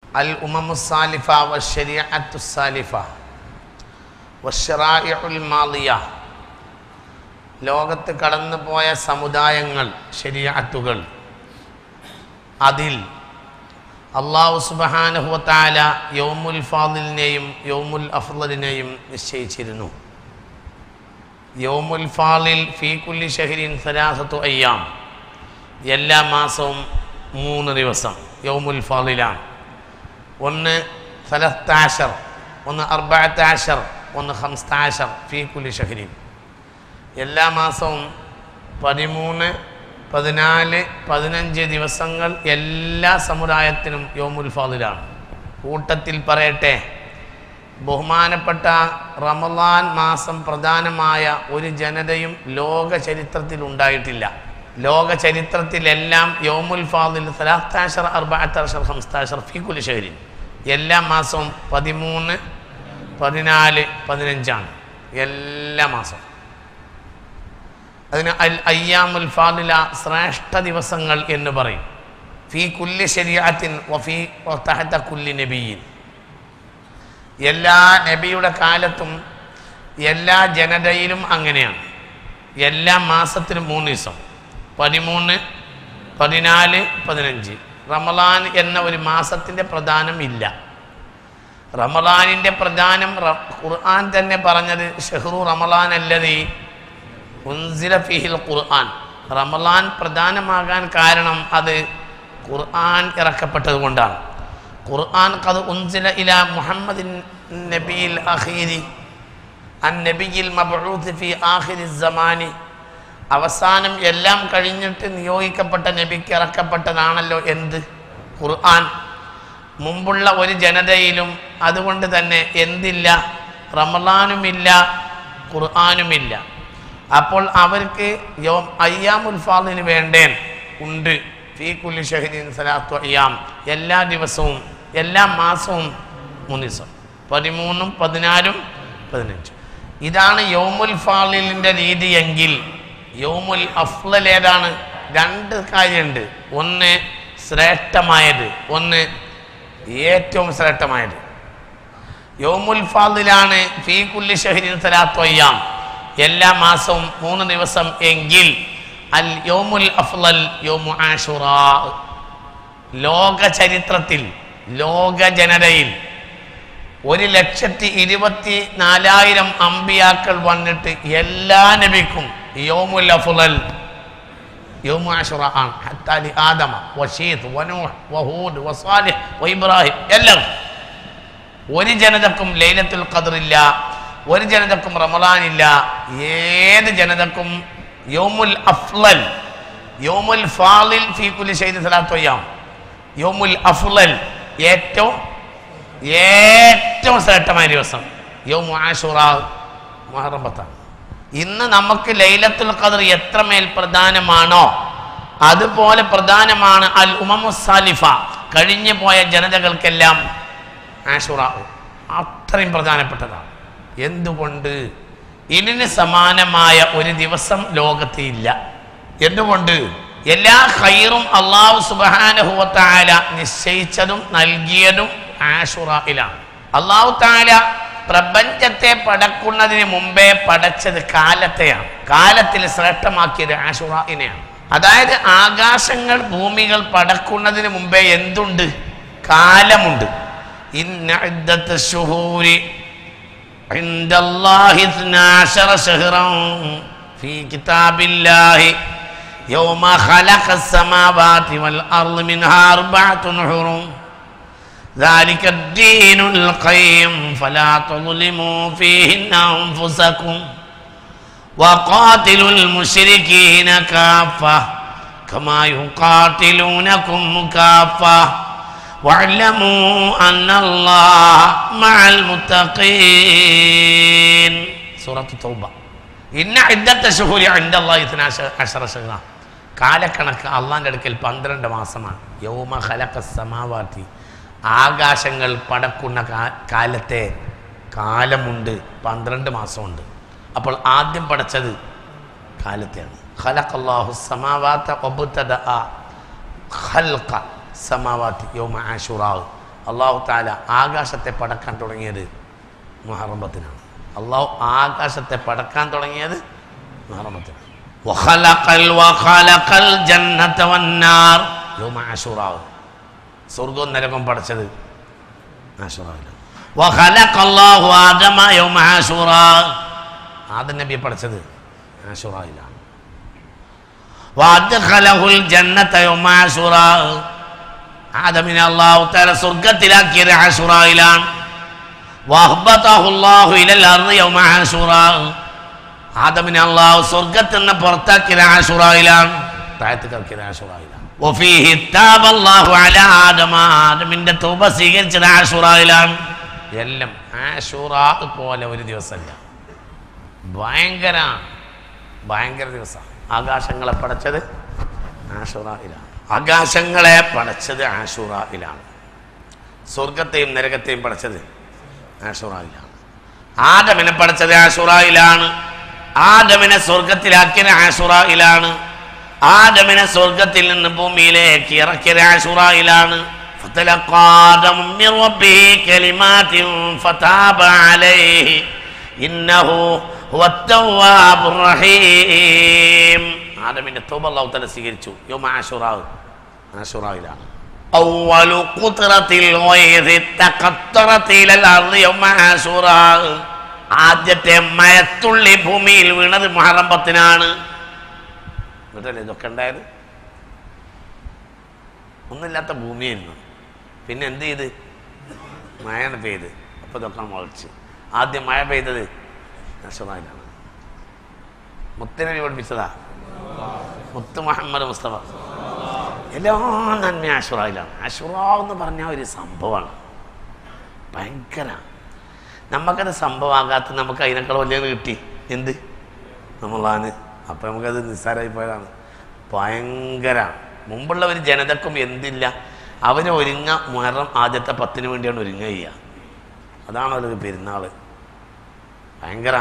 അൽ ഉമമുസാലിഫ വശരിയത്തുസാലിഫ വഷറായിഉൽ മാലിയ ലോകത്ത് കടന്നുപോയ സമുദായങ്ങൾ ശരിയാറ്റുകൾ അതിൽ അള്ളാഹു സുബഹാനഹുവത്താല യൗമുൽ ഫാദിലിനെയും യൗമുൽ അഫ്ലിനെയും നിശ്ചയിച്ചിരുന്നു യൗമുൽ ഫാലിൽ ഫീ കുല്ലി ഷഹരിൻ സലാസത്തു അയ്യാം എല്ലാ മാസവും മൂന്ന് ദിവസം യൗമുൽ ഫാലിലാണ് ഒന്ന് സലത്താഷർ ഒന്ന് അർബാത്താഷർ ഒന്ന് ഹംസ്താഷർ ഫീ കുല്ലി ഷഹരിൻ എല്ലാ മാസവും പതിമൂന്ന് പതിനാല് പതിനഞ്ച് ദിവസങ്ങൾ എല്ലാ സമുദായത്തിനും യോമുൽ ഫാദിലാണ് കൂട്ടത്തിൽ പറയട്ടെ ബഹുമാനപ്പെട്ട റമദാൻ മാസം പ്രധാനമായ ഒരു ജനതയും ലോക ചരിത്രത്തിൽ ഉണ്ടായിട്ടില്ല ലോക ചരിത്രത്തിലെല്ലാം യോമുൽ ഫാദിൽ സലാത്താഷർ അർബാത്താഷർ ഹംസ്താഷർ ഫിക്കുൽ ഷഹരിൻ എല്ലാ മാസവും പതിമൂന്ന് പതിനാല് പതിനഞ്ചാണ് എല്ലാ മാസവും അതിന് അൽ അയ്യാമുൽ ഫാദില ശ്രേഷ്ഠ ദിവസങ്ങൾ എന്ന് പറയും ഫീ കുല്ലി ശരിയാത്തിൻ വഫീ തഹത്ത കുല്ലി നബിയിൻ എല്ലാ നബിയുടെ കാലത്തും എല്ലാ ജനതയിലും അങ്ങനെയാണ് എല്ലാ മാസത്തിലും മൂന്ന് ദിവസം പതിമൂന്ന് പതിനാല് പതിനഞ്ച് റമലാൻ എന്ന ഒരു മാസത്തിൻ്റെ പ്രധാനം ഇല്ല റമലാനിൻ്റെ പ്രധാനം റ- ഖുർആൻ തന്നെ പറഞ്ഞത് ഷെഹ്റു റമലാൻ അല്ലതീ ഉൻസില ഫിഹിൽ ഖുർആൻ റമലാൻ പ്രധാനമാകാൻ കാരണം അത് ഖുർആൻ ഇറക്കപ്പെട്ടത് കൊണ്ടാണ് ഖുർആൻ കത് ഉൻസില ഇല മുഹമ്മദിൻ നബിയിൽ അഖീരി അൻ നബിയിൽ മബ്ഊത്ത് ഫി ആഖിരി സമാനി അവസാനം എല്ലാം കഴിഞ്ഞിട്ട് നിയോഗിക്കപ്പെട്ട നബിക്ക് ഇറക്കപ്പെട്ടതാണല്ലോ എന്ത് ഖുർആൻ മുമ്പുള്ള ഒരു ജനതയിലും അതുകൊണ്ട് തന്നെ എന്തില്ല റമലാനുമില്ല ഖുർആനുമില്ല അപ്പോൾ അവർക്ക് യോ അയ്യാമുൽ ഫാദിന് വേണ്ടേൻ ഉണ്ട് ഫീ കുല്ലി ഷഹരീൻ സലാത്തു അയ്യാം എല്ലാ ദിവസവും എല്ലാ മാസവും മൂന്ന് ദിവസം പതിമൂന്നും പതിനാലും പതിനഞ്ചും ഇതാണ് യോമുൽ ഫാലിലിൻ്റെ രീതിയെങ്കിൽ യോമുൽ അഫ്ലൽ ഏതാണ് രണ്ട് കാര്യമുണ്ട് ഒന്ന് ശ്രേഷ്ഠമായത് ഒന്ന് ഏറ്റവും ശ്രേഷ്ഠമായത് യോമുൽ ഫാദിലാണ് ഫീ കുല്ലി ഷഹരിൻ സലാത്തു അയ്യാം എല്ലാ മാസവും മൂന്ന് ദിവസം എങ്കിൽ അൽ യോമുൽ അഫ്ലൽ യോമു ആഷുറാ ലോക ചരിത്രത്തിൽ ലോക ജനതയിൽ ഒരു ലക്ഷത്തി ഇരുപത്തി നാലായിരം അമ്പിയാക്കൾ വന്നിട്ട് എല്ലാ നബിക്കും യോമുൽ അഫ്ലൽ യോമു ആഷുറ ആണ് ഹത്താലി ആദമ വഷീദ് വനൂഹ് വഹൂദ് വസാലിഹ് വഇബ്രാഹിം എല്ലാം ഒരു ജനതക്കും ലൈലത്തുൽ ഖദറില്ല ഒരു ജനതക്കും റമദാനില്ല ഏത് ജനതക്കും യോമുൽ അഫ്ലൽ യോമുൽ ഫാലിൽ ഫീ കുലി ഷൈദ് സലാത്തു അയ്യാം യോമുൽ അഫ്ലൽ ഏറ്റവും ഏറ്റവും ശ്രേഷ്ഠമായ ദിവസം യോമു ആഷുറ മുഹറം പത്താണ് ഇന്ന് നമുക്ക് ലൈലത്തുൽ ഖദർ എത്രമേൽ പ്രധാനമാണോ അതുപോലെ പ്രധാനമാണ് അൽ ഉമമുസാലിഫ കഴിഞ്ഞു പോയ ജനതകൾക്കെല്ലാം ആഷുറ അത്രയും പ്രധാനപ്പെട്ടതാണ് എന്തുകൊണ്ട് ഇതിന് സമാനമായ ഒരു ദിവസം ലോകത്ത് ഇല്ല എന്തുകൊണ്ട് എല്ലാ ഖൈറും അള്ളാഹു സുബാനഹുവത്തായ നിശ്ചയിച്ചതും നൽകിയതും ആഷുറയിലാണ് അള്ളാഹു താല പ്രപഞ്ചത്തെ പടക്കുന്നതിന് മുമ്പേ പടച്ചത് കാലത്തെയാണ് കാലത്തിൽ ശ്രേഷ്ഠമാക്കിയത് ആഷുറയിനെയാണ് അതായത് ആകാശങ്ങൾ ഭൂമികൾ പടക്കുന്നതിന് മുമ്പേ എന്തുണ്ട് കാലമുണ്ട് ഇന്ന ഇദ്ദത്ത് ശുഹൂരി عند الله اثنا عشر شهرا في كتاب الله يوم خلق السماوات والأرض منها أربعة حرم ذلك الدين القيم فلا تظلموا فيهن أنفسكم وقاتلوا المشركين كافة كما يقاتلونكم كافة واعلموا أن الله مع المتقين سورة التوبة إن عدة شهور عند الله 12 شهرا കാലക്കണക്ക് അള്ളാൻ്റെ അടുക്കൽ പന്ത്രണ്ട് മാസമാണ് യൗമ ഖലഖ സമാവാത്തി ആകാശങ്ങൾ പടക്കുന്ന കാ- കാലത്തെ കാലമുണ്ട് പന്ത്രണ്ട് മാസമുണ്ട് അപ്പോൾ ആദ്യം പടച്ചത് കാലത്തെയാണ് ഖലഖല്ലാഹു സമാവാത്ത ഒബുത്തദ ഖൽഖ സമാവാത്തി യൗമ ആഷുറാവ് അള്ളാഹു താല ആകാശത്തെ പടക്കാൻ തുടങ്ങിയത് മുഹറമ്പത്തിനാണ് അള്ളാഹു ആകാശത്തെ പടക്കാൻ തുടങ്ങിയത് മുഹറമ്പത്തിനാണ് വഖലഖൽ വഖലഖൽ ജന്നത വന്നാർ യൗമ ആശൂറാ സ്വർഗവും നരകവും പടച്ചത് ആശൂറാവിലാണ് വഖലഖല്ലാഹു ആദമ യൗമ ആശൂറാ ആദം നബിയെ പടച്ചത് ആശൂറായിലാണ് വഅദ്ഖലഹുൽ ജന്നത യൗമ ആശൂറാ ആദമിനെ അള്ളാഹു തആല സ്വർഗ്ഗത്തിലാക്കിയത് ആശൂറായിലാണ് വഅഹ്ബതഹു അല്ലാഹു ഇലൽ അർദി യൗമ ആശൂറാ ആദമിനെ അള്ളാഹു സ്വർഗത്തിൽ നിന്ന് പുറത്താക്കിയത് ആശുറായിലാണ് താഴത്തേക്ക് ഇറക്കിയത് ആശുറായിലാണ് വഫീഹി താബ അല്ലാഹു അലാ ആദമ ആദമിന്റെ തൗബ സ്വീകരിച്ചത് ആശുറായിലാണ് എല്ലാം ആശുറാ പോലെ ഒരു ദിവസമല്ല ഭയങ്കര ഭയങ്കര ദിവസം ആകാശങ്ങളെ പടച്ചത് ആശുറായിലാണ് ആകാശങ്ങളെ പടച്ചത് ആശുറായിലാണ് സ്വർഗത്തെയും നരകത്തെയും പടച്ചത് ആശുറായിലാണ് ആദമിനെ പടച്ചത് ആശുറായിലാണ് ആദമിനെ സ്വർഗത്തിലാക്കിയത് ആശുറായിലാണ് ആദമിനെ സ്വർഗത്തിൽ നിന്ന് ഭൂമിയിലേക്ക് ഇറക്കിയത് ആശുറായിലാണ് فتلقى آدم من ربه كلمات فتاب عليه إنه هو التواب الرحيم ആദമിന്റെ തോബ അള്ളാഹു തല സ്വീകരിച്ചു യോമ ആശുറാവ് ആശുറാവിലാണ് أول قطرة الغيظ تقطرت إلى الأرض يوم عاشوراء ആദ്യത്തെ മയത്തുള്ളി ഭൂമിയിൽ വീണത് മുഹറം പത്തിനാണ് എന്നിട്ടല്ലേ ഇതൊക്കെ ഉണ്ടായത് ഒന്നുമില്ലാത്ത ഭൂമിയായിരുന്നു പിന്നെ എന്ത് ചെയ്ത് മഴ പെയ്ത് അപ്പോൾ ഇതൊക്കെ മുളച്ച് ആദ്യം മഴ പെയ്തത് നഷ്ടമായിട്ടാണ് മുത്തനബി പഠിപ്പിച്ചതാ മുത്ത് മുഹമ്മദ് മുസ്തഫ എല്ലാ നന്മ ആശുറായിലാണ് ആശുറ എന്ന് പറഞ്ഞ ഒരു സംഭവമാണ് ഭയങ്കര നമുക്കത് സംഭവമാകാത്ത നമുക്ക് അതിനേക്കാൾ വലിയത് കിട്ടി എന്ത് നമ്മളാണ് അപ്പം നമുക്കത് നിസ്സാരമായി പോയതാണ് ഭയങ്കര മുമ്പുള്ള ഒരു ജനതക്കും എന്തില്ല അവന് ഒരുങ്ങ മുഹറം ആദ്യത്തെ പത്തിന് വേണ്ടിയാണ് ഒരുങ്ങ ചെയ്യുക അതാണ് ഒരു പെരുന്നാൾ ഭയങ്കര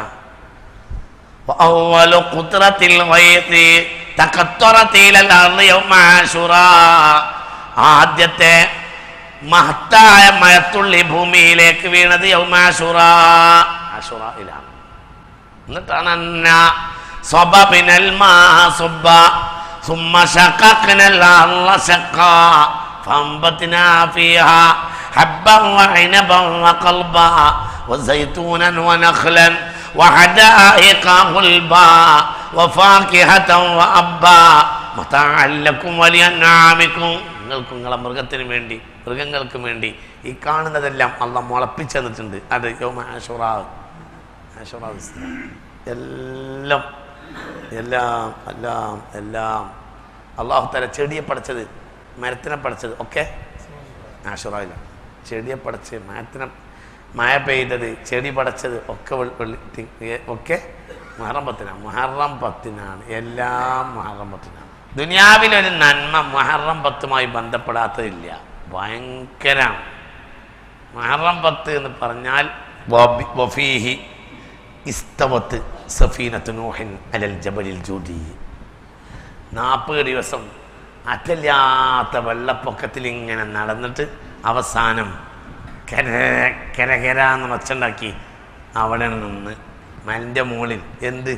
وأول قطرة الغيث تقطرت إلى الأرض يوم عاشوراء ആദ്യത്തെ മഹത്തായ മയത്തുള്ളി ഭൂമിയിലേക്ക് വീണത് യൗമാശുറ ആശുറയിലാണ് എന്നിട്ടാണ് അന്ന صببنا الماء صبا ثم شققنا الأرض شقا فأنبتنا فيها حبا وعنبا وقلبا وزيتونا ونخلا وحدائق غلبا وفاكهة وأبا متاعا لكم ولأنعامكم നിങ്ങൾക്കും നിങ്ങളെ മൃഗത്തിന് വേണ്ടി മൃഗങ്ങൾക്കും വേണ്ടി ഈ കാണുന്നതെല്ലാം അള്ള മുളപ്പിച്ചു തന്നിട്ടുണ്ട് അത് യോമ ആഷുറാവ് ആഷുറാവ് എല്ലാം എല്ലാം എല്ലാം എല്ലാം അള്ളാഹു തല ചെടിയെ പഠിച്ചത് മരത്തിനെ പഠിച്ചത് ഒക്കെ ആഷുറാവിലാണ് ചെടിയെ പഠിച്ച് മരത്തിനെ മഴ പെയ്തത് ചെടി പടച്ചത് ഒക്കെ വെൾ- വെള്ളി തി- ഏ- ഒക്കെ മുഹറം പത്തിനാണ് മുഹറം പത്തിനാണ് എല്ലാം മുഹറം പത്തിനാണ് ദുനിയാവിലൊരു നന്മ മുഹറം പത്തുമായി ബന്ധപ്പെടാത്തതില്ല ഭയങ്കരമാണ് മുഹറം പത്ത് എന്ന് പറഞ്ഞാൽ വബി- വഫീഹി ഇസ്തവത്ത് സഫീനത്ത് നൂഹിൻ അലൽ ജബലിൽ ജൂദി നാൽപ്പത് ദിവസം അറ്റല്ലാത്ത വെള്ളപ്പൊക്കത്തിൽ ഇങ്ങനെ നടന്നിട്ട് അവസാനം കര കരകരാന്ന് മച്ചുണ്ടാക്കി അവിടെ നിന്ന് മലിൻ്റെ മുകളിൽ എന്ത്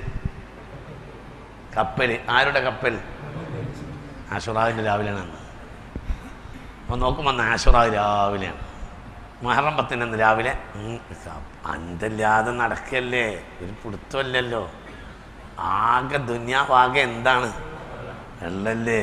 കപ്പൽ ആരുടെ കപ്പൽ ആശുറാവിൻ്റെ രാവിലെയാണ് അന്ന് അപ്പോൾ നോക്കുമ്പോൾ ആശുറാവ് രാവിലെയാണ് മഹറം പത്തിനന്ന് രാവിലെ ഉം, ക- അന്തല്ലാതെ നടക്കല്ലേ ഒരു പിടുത്തമല്ലല്ലോ ആകെ ദുന്യാവാകെ എന്താണ് വെള്ളല്ലേ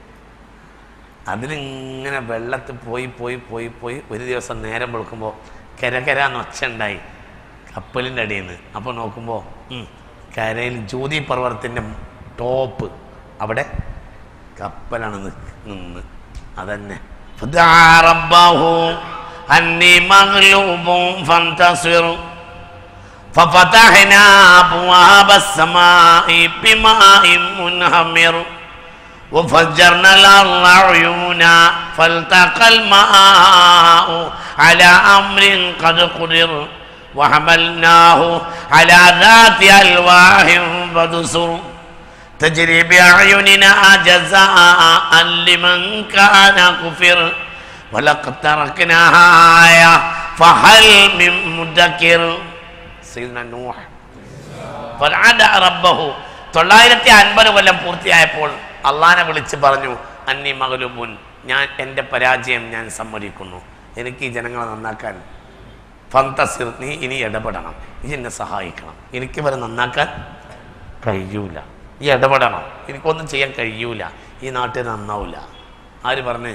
അതിലിങ്ങനെ വെള്ളത്തിൽ പോയി പോയി പോയി പോയി ഒരു ദിവസം നേരം വെളുക്കുമ്പോൾ കരകര നൊച്ച ഉണ്ടായി കപ്പലിൻ്റെ അടിയിൽ നിന്ന് അപ്പോൾ നോക്കുമ്പോൾ ഉം, കരയിൽ ജ്യോതി പർവ്വതത്തിൻ്റെ ടോപ്പ് അവിടെ കപ്പലാണ് നിക്ക് നിന്ന് അതന്നെ فدعا ربه أني مغلوب فانتصر ففتحنا أبواب السماء بماء منهمر وفجرنا الأرض عيونا فالتقى الماء على أمر قد قدر وحملناه على ذات ألواح ودسر تجري بأعيننا جزاء لمن كان كفر വലഖദ് തറക്നാഹാ ആയ ഫഹൽ മിൻ മുദക്കിർ സയ്യിദ്ന നൂഹ് ഫലഅദ റബ്ബഹു തൊള്ളായിരത്തി അൻപത് കൊല്ലം പൂർത്തിയായപ്പോൾ അള്ളാനെ വിളിച്ച് പറഞ്ഞു അന്നി മകലുബുൻ ഞാൻ എൻ്റെ പരാജയം ഞാൻ സമ്മതിക്കുന്നു എനിക്ക് ഈ ജനങ്ങളെ നന്നാക്കാൻ ഫന്തസിർ നീ ഇനി ഇടപെടണം നീ എന്നെ സഹായിക്കണം എനിക്ക് ഇവരെ നന്നാക്കാൻ കഴിയൂല ഈ ഇടപെടണം എനിക്കൊന്നും ചെയ്യാൻ കഴിയൂല ഈ നാട്ടിൽ നന്നാവില്ല ആര് പറഞ്ഞ്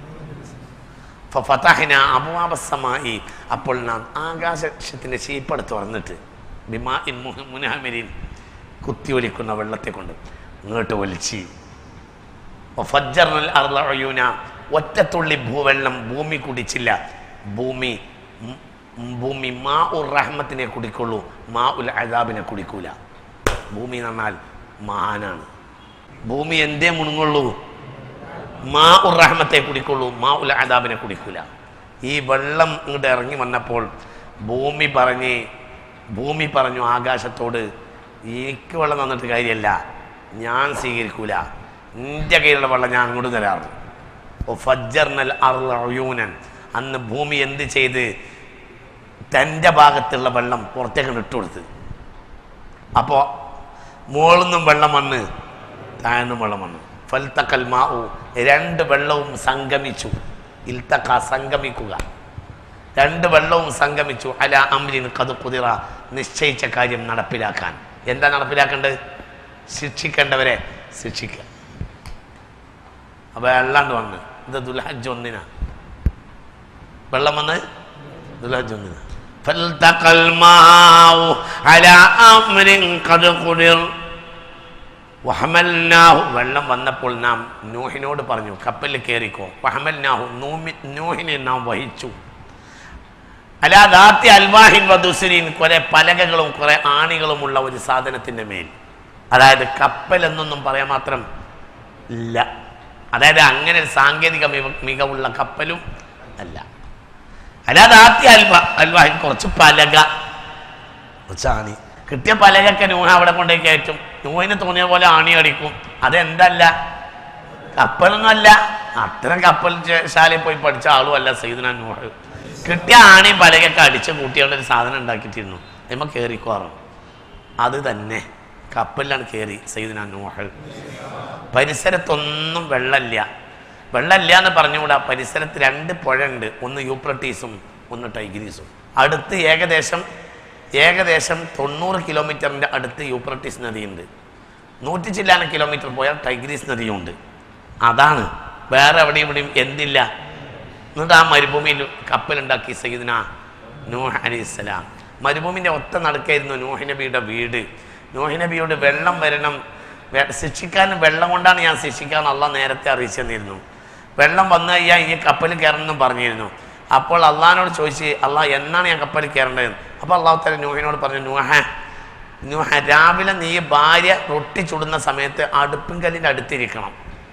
ഫതഹന അബുവാബസമായി അപ്പോൾ നാം ആകാശത്തിൻ്റെ ശീപ്പട് തുറന്നിട്ട് ബിമാ ഇൻ മുനഹമരിൻ കുത്തി ഒലിക്കുന്ന വെള്ളത്തെ കൊണ്ട് ഇങ്ങോട്ട് ഒലിച്ച് ഫജ്ജർനൽ അർള ഉയൂന ഒറ്റത്തുള്ളി ഭൂവെള്ളം ഭൂമി കുടിച്ചില്ല ഭൂമി ഉം, ഉം, ഭൂമി മാ ഉർ റഹ്മത്തിനെ കുടിക്കുള്ളൂ മാ ഉൽ അദാബിനെ കുടിക്കൂല ഭൂമി എന്ന് പറഞ്ഞാൽ മഹാനാണ് ഭൂമി എന്തേ മുണുങ്ങുള്ളൂ മാ ഉർ റഹ്മത്തെ കുടിക്കുള്ളൂ മാ ഉൽ അദാബിനെ കുടിക്കൂല ഈ വെള്ളം ഇങ്ങോട്ട് ഇറങ്ങി വന്നപ്പോൾ ഭൂമി പറഞ്ഞ് ഭൂമി പറഞ്ഞു ആകാശത്തോട് എനിക്ക് വെള്ളം തന്നിട്ട് കാര്യമല്ല ഞാൻ സ്വീകരിക്കൂല നിന്റെ കയ്യിലുള്ള വെള്ളം ഞാൻ അങ്ങോട്ട് തരാറ് ഓ ഫജ്ജർനൽ അർയൂനൻ അന്ന് ഭൂമി എന്ത് ചെയ്ത് തൻ്റെ ഭാഗത്തുള്ള വെള്ളം പുറത്തേക്ക് ഇട്ടുകൊടുത്ത് അപ്പോൾ മുകളിൽ നിന്നും വെള്ളം വന്ന് താഴ്ന്നും വെള്ളം വന്നു ഫൽത്തക്കൽ മാവു രണ്ട് വെള്ളവും സംഗമിച്ചു ഇൽത്തക്ക സംഗമിക്കുക രണ്ട് വെള്ളവും സംഗമിച്ചു അല അമ്രിൻ കത് കുതിറ നിശ്ചയിച്ച കാര്യം നടപ്പിലാക്കാൻ എന്താ നടപ്പിലാക്കേണ്ടത് ശിക്ഷിക്കേണ്ടവരെ ശിക്ഷിക്കുക അപ്പൊ വെള്ളാണ്ട് വന്ന് ഇത് ദുൽഹജ് ഒന്നിനാ വെള്ളം വന്ന് ദുൽഹജ് ഒന്നിനാ فالتقى الماء على أمر قد قدر വഹമൽനാഹു വെള്ളം വന്നപ്പോൾ നാം നൂഹിനോട് പറഞ്ഞു കപ്പലിൽ കയറിക്കോ വഹമൽനാഹു നൂമി നൂഹിനെ നാം വഹിച്ചു അലാദാത്തി അൽവാഹിൻ വധുസുരീൻ കുറെ പലകകളും കുറെ ആണികളുമുള്ള ഒരു സാധനത്തിൻ്റെ മേൽ അതായത് കപ്പൽ എന്നൊന്നും പറയാൻ മാത്രം ഇല്ല അതായത് അങ്ങനെ ഒരു സാങ്കേതിക മിക- മികവുള്ള കപ്പലും അല്ല അലാദാത്തി അൽവ അൽവാഹിൻ കുറച്ച് പലക കുറച്ച് ആണി കിട്ടിയ പലകൊക്കെ നൂഹ അവിടെ കൊണ്ടേ കയറ്റും നൂഹിന് തോന്നിയ പോലെ ആണി അടിക്കും അതെന്തല്ല കപ്പലൊന്നുമല്ല അത്തരം കപ്പൽ ചെ- ശാലയിൽ പോയി പഠിച്ച ആളും അല്ല സൈദന നൂഹ് കിട്ടിയ ആണിയും പലകൊക്കെ അടിച്ച് കൂട്ടിയുള്ള ഒരു സാധനം ഉണ്ടാക്കിയിട്ടിരുന്നു നമ്മൾ കയറിക്കോറും അത് തന്നെ കപ്പലിലാണ് കയറി സൈദന നൂഹ് പരിസരത്തൊന്നും വെള്ളമില്ല വെള്ളമില്ല എന്ന് പറഞ്ഞുകൂടാ പരിസരത്ത് രണ്ട് പുഴ ഉണ്ട് ഒന്ന് യൂപ്രട്ടീസും ഒന്ന് ടൈഗ്രീസും അടുത്ത് ഏകദേശം ഏകദേശം തൊണ്ണൂറ് കിലോമീറ്ററിൻ്റെ അടുത്ത് യൂപ്രട്ടീസ് നദിയുണ്ട് നൂറ്റി ചില്ലാനം കിലോമീറ്റർ പോയാൽ ടൈഗ്രീസ് നദിയുണ്ട് അതാണ് വേറെ എവിടെയും ഇവിടെയും എന്തില്ല എന്നിട്ട് ആ മരുഭൂമിയിൽ കപ്പലുണ്ടാക്കി സയ്യിദ്ന നൂഹ് അലിസ്ലാം മരുഭൂമിൻ്റെ ഒത്ത നടക്കായിരുന്നു നൂഹ് നബിയുടെ വീട് നൂഹ് നബിയോട് വെള്ളം വരണം വെ- ശിക്ഷിക്കാൻ വെള്ളം കൊണ്ടാണ് ഞാൻ ശിക്ഷിക്കാൻ അള്ള നേരത്തെ അറിയിച്ചു തന്നിരുന്നു വെള്ളം വന്നു കഴിഞ്ഞാൽ ഈ കപ്പലിൽ കയറണമെന്നും പറഞ്ഞിരുന്നു അപ്പോൾ അള്ളഹാനോട് ചോദിച്ച് അള്ളാഹ് എന്നാണ് ഞാൻ കപ്പലിൽ കയറേണ്ടത് അപ്പോൾ അള്ളാഹു തല നൂഹിനോട് പറഞ്ഞു നൂഹ നൂഹ രാവിലെ നീ ഭാര്യ റൊട്ടി ചുടുന്ന സമയത്ത് അടുപ്പിൻ കല്ലിൻ്റെ അടുത്തിരിക്കണം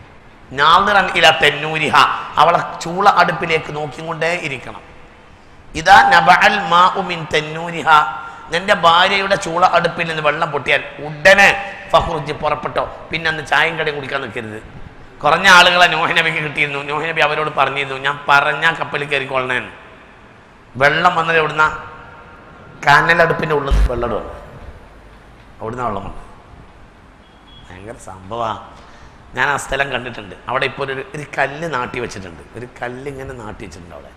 നാദിറൻ ഇല തെന്നൂരിഹ അവളെ ചൂള അടുപ്പിലേക്ക് നോക്കിക്കൊണ്ടേ ഇരിക്കണം ഇതാ നബഅൽ മാഉമിൻ തെന്നൂരിഹ നിന്റെ ഭാര്യയുടെ ചൂള അടുപ്പിൽ നിന്ന് വെള്ളം പൊട്ടിയാൽ ഉടനെ ഫഹ്റുജ് പുറപ്പെട്ടോ പിന്നെ അന്ന് ചായയും കടയും കുടിക്കാൻ നിൽക്കരുത് കുറഞ്ഞ ആളുകളെ നോഹിനബിക്ക് കിട്ടിയിരുന്നു നോഹിനബി അവരോട് പറഞ്ഞിരുന്നു ഞാൻ പറഞ്ഞ കപ്പലിൽ കയറിക്കൊള്ളണേന്ന് വെള്ളം വന്നത് എവിടുന്ന കാനലടുപ്പിൻ്റെ ഉള്ളിൽ വെള്ളം ഇടുന്നു അവിടുന്ന് വെള്ളം വന്നു ഭയങ്കര സംഭവമാണ് ഞാൻ ആ സ്ഥലം കണ്ടിട്ടുണ്ട് അവിടെ ഇപ്പോൾ ഒരു ഒരു കല്ല് നാട്ടി വെച്ചിട്ടുണ്ട് ഒരു കല്ല് ഇങ്ങനെ നാട്ടി വെച്ചിട്ടുണ്ട് അവിടെ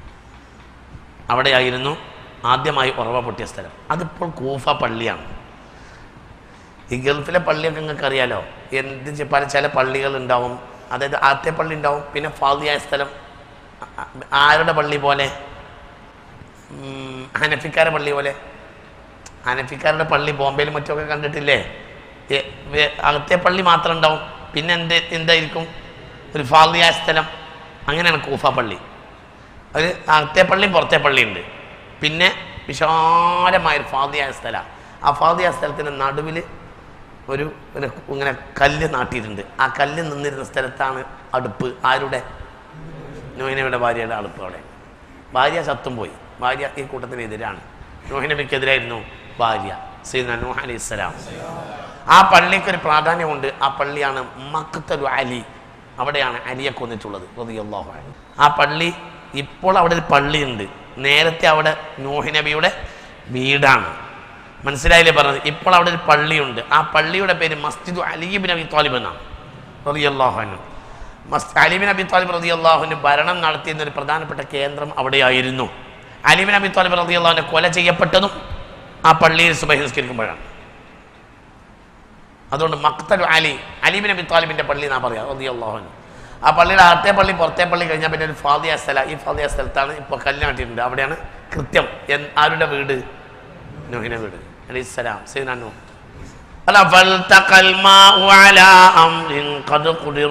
അവിടെയായിരുന്നു ആദ്യമായി ഉറവ പൊട്ടിയ സ്ഥലം അതിപ്പോൾ കൂഫ പള്ളിയാണ് ഈ ഗൾഫിലെ പള്ളിയൊക്കെ നിങ്ങൾക്ക് അറിയാലോ എന്ത് ചെ- പല ചില പള്ളികൾ ഉണ്ടാവും അതായത് ആദ്യത്തെ പള്ളി ഉണ്ടാവും പിന്നെ ഫാദിയായ സ്ഥലം ആ- ആ- ആരുടെ പള്ളി പോലെ ഉം, ഹനഫിക്കാരുടെ പള്ളി പോലെ ഹനഫിക്കാരുടെ പള്ളി ബോംബെയിലും മറ്റുമൊക്കെ കണ്ടിട്ടില്ലേ എ- വെ- അകത്തെ പള്ളി മാത്രം ഉണ്ടാവും പിന്നെ എന്ത് എന്തായിരിക്കും ഒരു ഫാദിയായ സ്ഥലം അങ്ങനെയാണ് കൂഫ പള്ളി ഒരു അകത്തെ പള്ളിയും പുറത്തെ പള്ളിയുണ്ട് പിന്നെ വിശാലമായൊരു ഫാദിയായ സ്ഥലമാണ് ആ ഫാദിയായ സ്ഥലത്തിൻ്റെ നടുവിൽ ഒരു ഒരു ഇങ്ങനെ കല്ല് നാട്ടിയിട്ടുണ്ട് ആ കല്ല് നിന്നിരുന്ന സ്ഥലത്താണ് അടുപ്പ് ആരുടെ നോഹിനബിയുടെ ഭാര്യയുടെ അടുപ്പ് അവിടെ ഭാര്യ ചത്തും പോയി ഭാര്യ ഈ കൂട്ടത്തിന് എതിരാണ് നോഹിനബിക്കെതിരായിരുന്നു ഭാര്യ സീന നൂഹ് അലൈഹി സ്വലാം ആ പള്ളിക്ക് ഒരു പ്രാധാന്യമുണ്ട് ആ പള്ളിയാണ് മക്തലു അലി അവിടെയാണ് അലിയെ കൊന്നിട്ടുള്ളത് റളിയല്ലാഹു അൻഹു ആ പള്ളി ഇപ്പോൾ അവിടെ ഒരു പള്ളിയുണ്ട് നേരത്തെ അവിടെ നൂഹ് നബിയുടെ വീടാണ് മനസ്സിലായില്ലേ പറഞ്ഞത് ഇപ്പോൾ അവിടെ ഒരു പള്ളിയുണ്ട് ആ പള്ളിയുടെ പേര് മസ്ജിദ് അലീബിൻ അബി താലിബ് എന്നാണ് റളിയല്ലാഹു അൻഹു മസ് അലിബിൻ അബി താലിബ് റളിയല്ലാഹുവിന് ഭരണം നടത്തിയിരുന്ന ഒരു പ്രധാനപ്പെട്ട കേന്ദ്രം അവിടെയായിരുന്നു അലിബിൻ അബി താലിബ് റളിയല്ലാഹുവിനെ കൊല ചെയ്യപ്പെട്ടതും ആ പള്ളിയിൽ സുബഹി നിസ്കരിക്കുമ്പോഴാണ് അതുകൊണ്ട് മക്തലു അലി അലിബിൻ അബി താലിബിന്റെ പള്ളി എന്നാ പറയാ റളിയല്ലാഹു അൻഹു ആ പള്ളിയുടെ അകത്തെ പള്ളി പുറത്തെ പള്ളി കഴിഞ്ഞാൽ പിന്നെ ഒരു ഫാദിയ സ്ഥല ഈ ഫാദിയ സ്ഥലത്താണ് ഇപ്പോൾ കല്യാണിട്ടുണ്ട് അവിടെയാണ് കൃത്യം എൻ- ആരുടെ വീട് നൂഹിന്റെ വീട് അലൈഹിസ്സലാം സൈദന നൂഹ് അല്ല فالتقى الماء على أمر قد قدر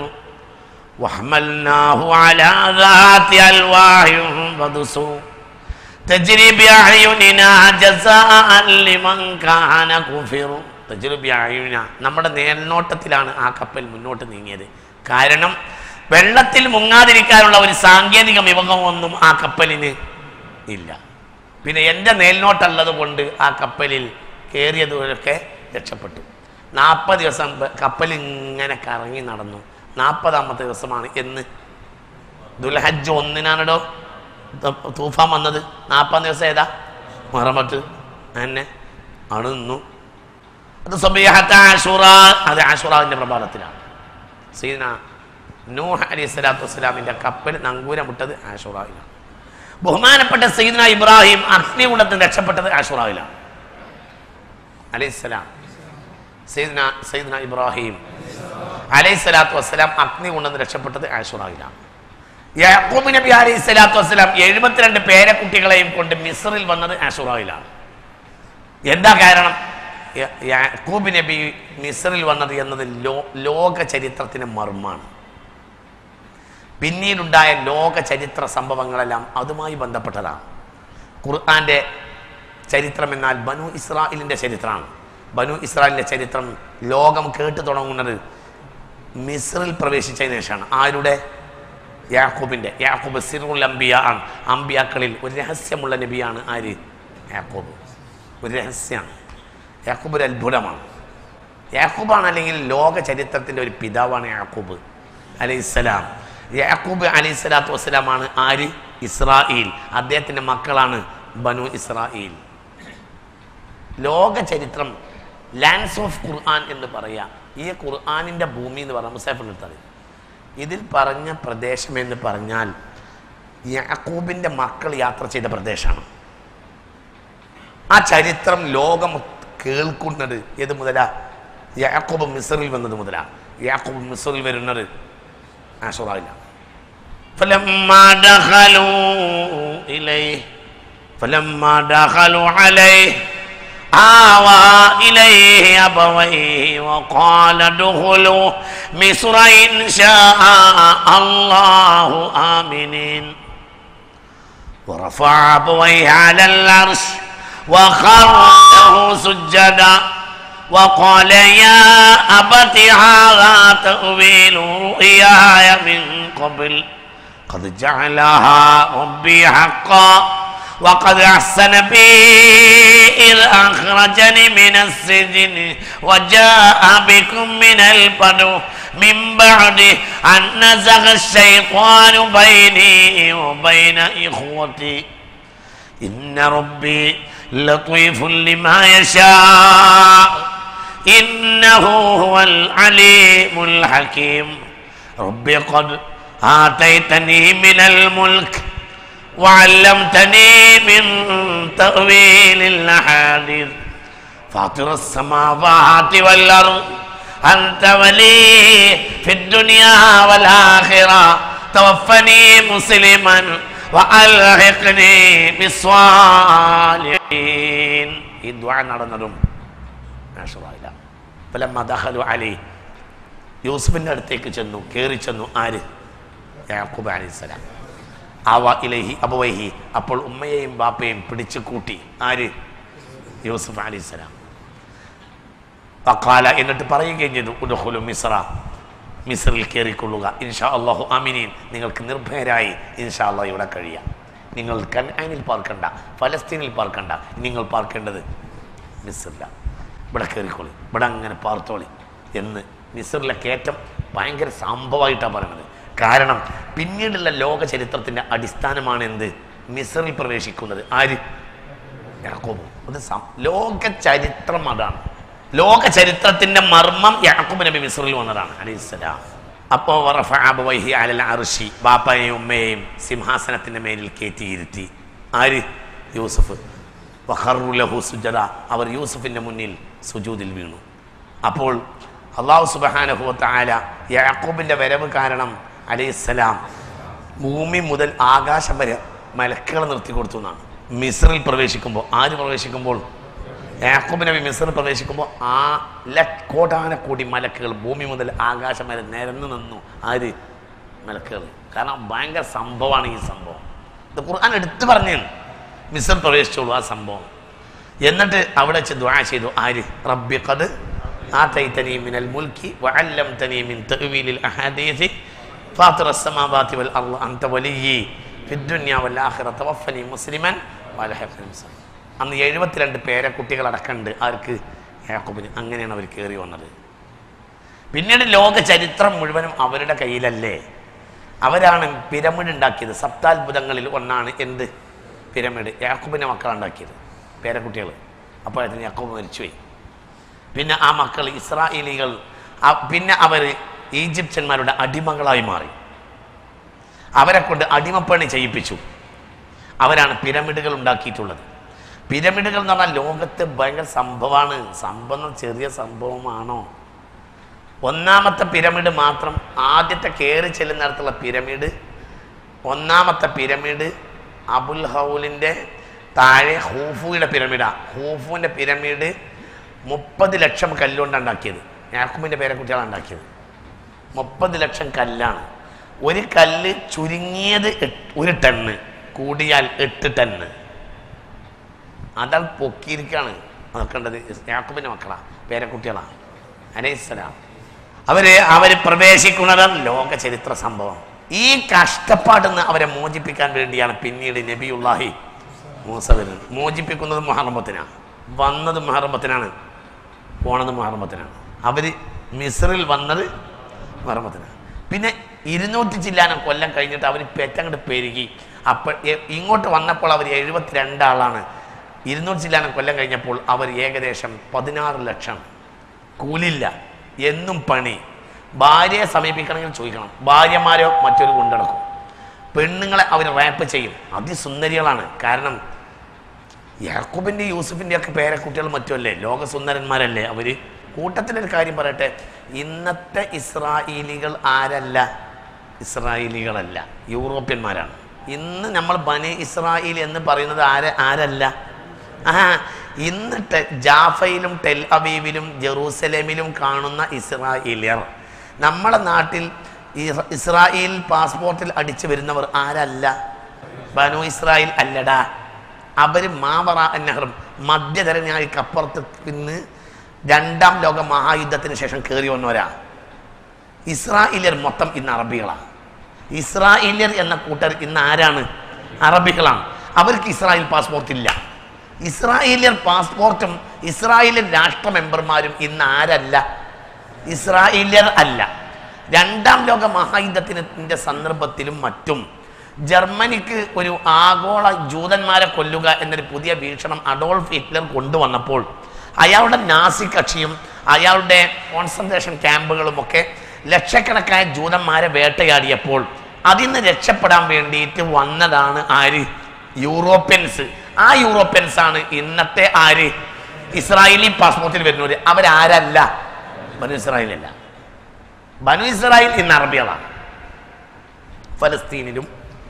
وحملناه على ذات ألواح ودسر تجري بأعيننا جزاء لمن كان كفر تجري بأعيننا നമ്മുടെ നേൽനോട്ടത്തിലാണ് ആ കപ്പൽ മുന്നോട്ട് നീങ്ങിയത് കാരണം വെള്ളത്തിൽ മുങ്ങാതിരിക്കാനുള്ള ഒരു സാങ്കേതിക വിഭവമൊന്നും ആ കപ്പലിന് ഇല്ല പിന്നെ എൻ്റെ മേൽനോട്ടുള്ളത് കൊണ്ട് ആ കപ്പലിൽ കയറിയതുവരൊക്കെ രക്ഷപ്പെട്ടു നാൽപ്പത് ദിവസം ബ- കപ്പൽ ഇങ്ങനെ കറങ്ങി നടന്നു നാൽപ്പതാമത്തെ ദിവസമാണ് എന്ന് ദുൽഹജ്ജ് ഒന്നിനാണോ ത- തൂഫാൻ വന്നത് നാൽപ്പത് ദിവസം ഏതാ മറമത്ത് എന്നെ അണുന്നു അത് സ്വബീഹത്ത് ആഷുറ അത് ആഷുറാവിൻ്റെ പ്രഭാതത്തിലാണ് സീന നൂഹ് അലി സ്വലാത്തു വസ്സലാമിൻ്റെ കപ്പൽ നങ്കൂരം വിട്ടത് ആഷുറാവിലാണ് ബഹുമാനപ്പെട്ട സയ്യിദ്ന ഇബ്രാഹിം അഗ്നികുണ്ടത്തിൽ രക്ഷപ്പെട്ടത് ആഷുറാവിലാണ് അലൈഹിസ്സലാം സയ്യിദ്ന സയ്യിദ്ന ഇബ്രാഹിം അലൈഹി സ്വലാത്തു വസ്സലാം അഗ്നികുണ്ടെന്ന് രക്ഷപ്പെട്ടത് ആഷുറാവിലാണ് യാക്കൂബ് നബി അലൈഹി സ്വലാത്തു വസ്സലാം എഴുപത്തിരണ്ട് പേരക്കുട്ടികളെയും കൊണ്ട് മിസ്റിൽ വന്നത് ആഷുറാവിലാണ് എന്താ കാരണം യ- യാക്കൂബ് നബി മിസ്റിൽ വന്നത് എന്നത് ലോ ലോക ചരിത്രത്തിന് മർമ്മാണ് പിന്നീടുണ്ടായ ലോക ചരിത്ര സംഭവങ്ങളെല്ലാം അതുമായി ബന്ധപ്പെട്ടതാണ് ഖുർആന്റെ ചരിത്രം എന്നാൽ ബനു ഇസ്രായേലിൻ്റെ ചരിത്രമാണ് ബനു ഇസ്രായേലിൻ്റെ ചരിത്രം ലോകം കേട്ടു തുടങ്ങുന്നത് മിസ്റിൽ പ്രവേശിച്ചതിന് ശേഷമാണ് ആരുടെ യാക്കൂബിൻ്റെ യാക്കൂബ് സിറുൽ അംബിയ ആണ് അംബിയാക്കളിൽ ഒരു രഹസ്യമുള്ള നബിയാണ് ആര് യാക്കൂബ് ഒരു രഹസ്യമാണ് യാക്കൂബ് ഒരു അത്ഭുതമാണ് യാക്കൂബാണ് അല്ലെങ്കിൽ ലോക ചരിത്രത്തിൻ്റെ ഒരു പിതാവാണ് യാക്കൂബ് അലൈഹിസ്സലാം യാക്കൂബ് അലൈഹി സ്വലാത്തു വസ്സലാമാണ് ആര് ഇസ്രായേൽ അദ്ദേഹത്തിൻ്റെ മക്കളാണ് ബനു ഇസ്രായേൽ ലോക ചരിത്രം ലാൻഡ്സ് ഓഫ് ഖുർആൻ എന്ന് പറയാം ഈ ഖുർആാനിൻ്റെ ഭൂമി എന്ന് പറഞ്ഞാൽ മുസാഫിൻ്റെ അടുത്തത് ഇതിൽ പറഞ്ഞ പ്രദേശം എന്ന് പറഞ്ഞാൽ യാക്കൂബിൻ്റെ മക്കൾ യാത്ര ചെയ്ത പ്രദേശമാണ് ആ ചരിത്രം ലോകം കേൾക്കുന്നത് ഏത് മുതലാ യാക്കൂബ് മിസറിൽ വന്നത് മുതലാ യാക്കൂബ് മിസറിൽ വരുന്നത് ആഷുറായില്ല فلما دخلوا إليه فلما دخلوا عليه آوى إليه أبويه وقال ادخلوا مصر إن شاء الله آمنين ورفع أبويه على العرش وخر له سجدا وقال يا أبت هذا تأويل رؤياي من قبل قد جعلها ربي حقا وقد أحسن بي إذ أخرجني من السجن وجاء بكم من البدو من بعد أن نزغ الشيطان بيني وبين إخوتي إن ربي لطيف لما يشاء إنه هو العليم الحكيم ربي قد آتيتني من الملك وعلمتني من تأويل الأحاديث فاطر السماوات والأرض أنت ولي في الدنيا والآخرة توفني مسلما وألحقني بالصالحين ഈ ദ്വാ നടന്നതും നാഷറായില്ല ഫലമ്മ ദഖലു അലി യൂസുഫിൻ്റെ അടുത്തേക്ക് ചെന്നു കയറി ചെന്നു ആര് യാക്കൂബ് അലൈഹിസ്സലാം ആവ ഇലഹി അബുവൈഹി അപ്പോൾ ഉമ്മയെയും ബാപ്പയും പിടിച്ചു കൂട്ടി ആര് യൂസുഫ് അലൈഹിസ്സലാം വക്കാല എന്നിട്ട് പറയുകയും ചെയ്തു ഉദഹുലു മിസ്ര മിസ്രിൽ കയറിക്കൊള്ളുക ഇൻഷാ അള്ളാഹു അമിനീൻ നിങ്ങൾക്ക് നിർഭയരായി ഇൻഷാ അള്ളാഹ് ഇവിടെ കഴിയാം നിങ്ങൾ കൻആനിൽ പാർക്കണ്ട ഫലസ്തീനിൽ പാർക്കണ്ട നിങ്ങൾ പാർക്കേണ്ടത് മിസ്രില്ല ഇവിടെ കയറിക്കോളി ഇവിടെ അങ്ങനെ പാർത്തോളി എന്ന് മിസ്രിലെ കയറ്റം ഭയങ്കര സംഭവമായിട്ടാണ് പറയുന്നത് കാരണം പിന്നീടുള്ള ലോക ചരിത്രത്തിന്റെ അടിസ്ഥാനമാണ് എന്ത് മിസറിൽ പ്രവേശിക്കുന്നത് ആര് യാക്കോബ് അത് സം- ലോക ചരിത്രം അതാണ് ലോക ചരിത്രത്തിന്റെ മർമ്മം യാക്കൂബ് നബി മിസ്രിൽ വന്നതാണ് അലൈഹിസ്സലാം അപ്പോൾ അലൽ അർഷി ബാപ്പയെയും ഉമ്മയെയും സിംഹാസനത്തിന്റെ മേലിൽ കയറ്റിയിരുത്തി ആര് യൂസഫ് വഖറു ലഹു സുജദ അവർ യൂസഫിന്റെ മുന്നിൽ സുജൂദിൽ വീണു അപ്പോൾ അള്ളാഹു സുബഹാനഹുവത്ത ആല യാക്കൂബിന്റെ വരവ് കാരണം അലൈഹിസ്സലാം ഭൂമി മുതൽ ആകാശം വരെ മലക്കുകൾ നിർത്തി കൊടുത്തു എന്നാണ് മിസ്രിൽ പ്രവേശിക്കുമ്പോൾ ആര് പ്രവേശിക്കുമ്പോൾ യാക്കൂബ് നബി മിസ്രിൽ പ്രവേശിക്കുമ്പോൾ ആ ലക്കോടാന കൂടി മലക്കുകൾ ഭൂമി മുതൽ ആകാശം വരെ നിരന്നു നിന്നു ആര് മലക്കുകൾ കാരണം ഭയങ്കര സംഭവമാണ് ഈ സംഭവം ഇത് ഖുർആൻ എടുത്തു പറഞ്ഞു മിസ്ർ പ്രവേശിച്ചോളൂ ആ സംഭവം എന്നിട്ട് അവിടെ വെച്ച് ദുആ ചെയ്തു ആര് റബ്ബി ഖദ് ആതൈതനി മിനൽ മുൽക്കി വഅല്ലംതനി മിൻ തഅ്വീലിൽ അഹാദീസ് ഫാത്തിറ السماوات والارض انت وليي في الدنيا والاخره توفني مسلما والحقني بالصالحين അന്ന് എഴുപത്തിരണ്ട് പേരക്കുട്ടികൾ അടക്കമുണ്ട് ആർക്ക് യാക്കൂബിന് അങ്ങനെയാണ് അവർ കയറി വന്നത് പിന്നീട് ലോക ചരിത്രം മുഴുവനും അവരുടെ കയ്യിലല്ലേ അവരാണ് പിരമിഡ് ഉണ്ടാക്കിയത് സപ്താത്ഭുതങ്ങളിൽ ഒന്നാണ് എന്ത് പിരമിഡ് യാക്കൂബിൻ്റെ മക്കളാണ് ഉണ്ടാക്കിയത് പേരക്കുട്ടികൾ അപ്പോഴത്തിന് യാക്കൂബ് മരിച്ചുപോയി പിന്നെ ആ മക്കൾ ഇസ്രായേലികൾ ആ- പിന്നെ അവർ ഈജിപ്ഷ്യന്മാരുടെ അടിമകളായി മാറി അവരെ കൊണ്ട് അടിമപ്പണി ചെയ്യിപ്പിച്ചു അവരാണ് പിരമിഡുകൾ ഉണ്ടാക്കിയിട്ടുള്ളത് പിരമിഡുകൾ എന്ന് പറഞ്ഞാൽ ലോകത്ത് ഭയങ്കര സംഭവമാണ് സംഭവം ചെറിയ സംഭവമാണോ ഒന്നാമത്തെ പിരമിഡ് മാത്രം ആദ്യത്തെ കയറി ചെല്ലുന്നിടത്തുള്ള പിരമിഡ് ഒന്നാമത്തെ പിരമിഡ് അബുൽ ഹൗലിൻ്റെ താഴെ ഹൂഫുയുടെ പിരമിഡാ ഹൂഫുവിൻ്റെ പിരമിഡ് മുപ്പത് ലക്ഷം കല്ലുകൊണ്ടാണ് ഉണ്ടാക്കിയത് യാക്കുബിൻ്റെ പേരക്കുട്ടികളാണ് ഉണ്ടാക്കിയത് മുപ്പത് ലക്ഷം കല്ലാണ് ഒരു കല്ല് ചുരുങ്ങിയത് എട്ട്- ഒരു ടണ്ണ് കൂടിയാൽ എട്ട് ടണ്ണ് അതാൾ പൊക്കിയിരിക്കാണ് നോക്കേണ്ടത് യാക്കുബിൻ്റെ മക്കളാ പേരക്കുട്ടികളാ അലൈഹിസ്സലാം അവര് അവര് പ്രവേശിക്കുന്നത് ലോക ചരിത്ര സംഭവം ഈ കഷ്ടപ്പാടിൽ നിന്ന് അവരെ മോചിപ്പിക്കാൻ വേണ്ടിയാണ് പിന്നീട് നബിയുള്ളാഹി മൂസ വരുന്നത് മോചിപ്പിക്കുന്നത് മഹറമ്പത്തിനാണ് വന്നത് മഹറമ്പത്തിനാണ് പോണത് മഹറമ്പത്തിനാണ് അവര് മിസ്രിൽ വന്നത് മഹറമ്പത്തിനാണ് പിന്നെ ഇരുന്നൂറ്റി ചില്ലാനം കൊല്ലം കഴിഞ്ഞിട്ട് അവർ പെറ്റങ്ങോട്ട് പെരുകി അപ്പോൾ ഇങ്ങോട്ട് വന്നപ്പോൾ അവർ എഴുപത്തിരണ്ടാളാണ് ഇരുന്നൂറ്റി ചില്ലാനം കൊല്ലം കഴിഞ്ഞപ്പോൾ അവർ ഏകദേശം പതിനാറ് ലക്ഷം കൂലില്ല എന്നും പണി ഭാര്യയെ സമീപിക്കണമെങ്കിൽ ചോദിക്കണം ഭാര്യമാരോ മറ്റൊരു കൊണ്ടടക്കും പെണ്ണുങ്ങളെ അവർ റാപ്പ് ചെയ്യും അതിസുന്ദരികളാണ് കാരണം യാക്കൂബിൻ്റെ യൂസുഫിൻ്റെ ഒക്കെ പേരക്കുട്ടികൾ മറ്റുമല്ലേ ലോകസുന്ദരന്മാരല്ലേ അവര് കൂട്ടത്തിലൊരു കാര്യം പറയട്ടെ ഇന്നത്തെ ഇസ്രായേലികൾ ആരല്ല ഇസ്രായേലികളല്ല യൂറോപ്യന്മാരാണ് ഇന്ന് നമ്മൾ ബനി ഇസ്രായേൽ എന്ന് പറയുന്നത് ആര ആരല്ല ആ ഇന്ന് ടെ- ജാഫയിലും ടെൽ അവീവിലും ജെറൂസലേമിലും കാണുന്ന ഇസ്രായേലിയർ നമ്മളെ നാട്ടിൽ ഇസ്- ഇസ്രായേൽ പാസ്പോർട്ടിൽ അടിച്ചു വരുന്നവർ ആരല്ല ബനു ഇസ്രായേൽ അല്ലടാ അവര് മാവറ നെഹ്റും മധ്യധരനായിക്കപ്പുറത്ത് നിന്ന് രണ്ടാം ലോക മഹായുദ്ധത്തിന് ശേഷം കയറി വന്നവരാ ഇസ്രായേലിയർ മൊത്തം ഇന്ന് അറബികളാണ് ഇസ്രായേലിയർ എന്ന കൂട്ടർ ഇന്ന് ആരാണ് അറബികളാണ് അവർക്ക് ഇസ്രായേൽ പാസ്പോർട്ട് ഇല്ല ഇസ്രായേലിയർ പാസ്പോർട്ടും ഇസ്രായേലിയൻ രാഷ്ട്ര മെമ്പർമാരും ഇന്ന് ആരല്ല ഇസ്രായേലിയർ അല്ല രണ്ടാം ലോക മഹായുദ്ധത്തിൻ്റെ സന്ദർഭത്തിലും മറ്റും ജർമ്മനിക്ക് ഒരു ആഗോള ജൂതന്മാരെ കൊല്ലുക എന്നൊരു പുതിയ വീക്ഷണം അഡോൾഫ് ഹിറ്റ്ലർ കൊണ്ടുവന്നപ്പോൾ അയാളുടെ നാസി കക്ഷിയും അയാളുടെ കോൺസെൻട്രേഷൻ ക്യാമ്പുകളുമൊക്കെ ലക്ഷക്കണക്കായ ജൂതന്മാരെ വേട്ടയാടിയപ്പോൾ അതിൽ നിന്ന് രക്ഷപ്പെടാൻ വേണ്ടിയിട്ട് വന്നതാണ് ആര് യൂറോപ്യൻസ് ആ യൂറോപ്യൻസ് ആണ് ഇന്നത്തെ ആര് ഇസ്രായേലി പാസ്പോർട്ടിൽ വരുന്നവർ അവരാരല്ല ബനു ഇസ്രായേലല്ല ബനു ഇസ്രായേൽ ഇന്ന് അറബികളാണ് ഫലസ്തീനിലും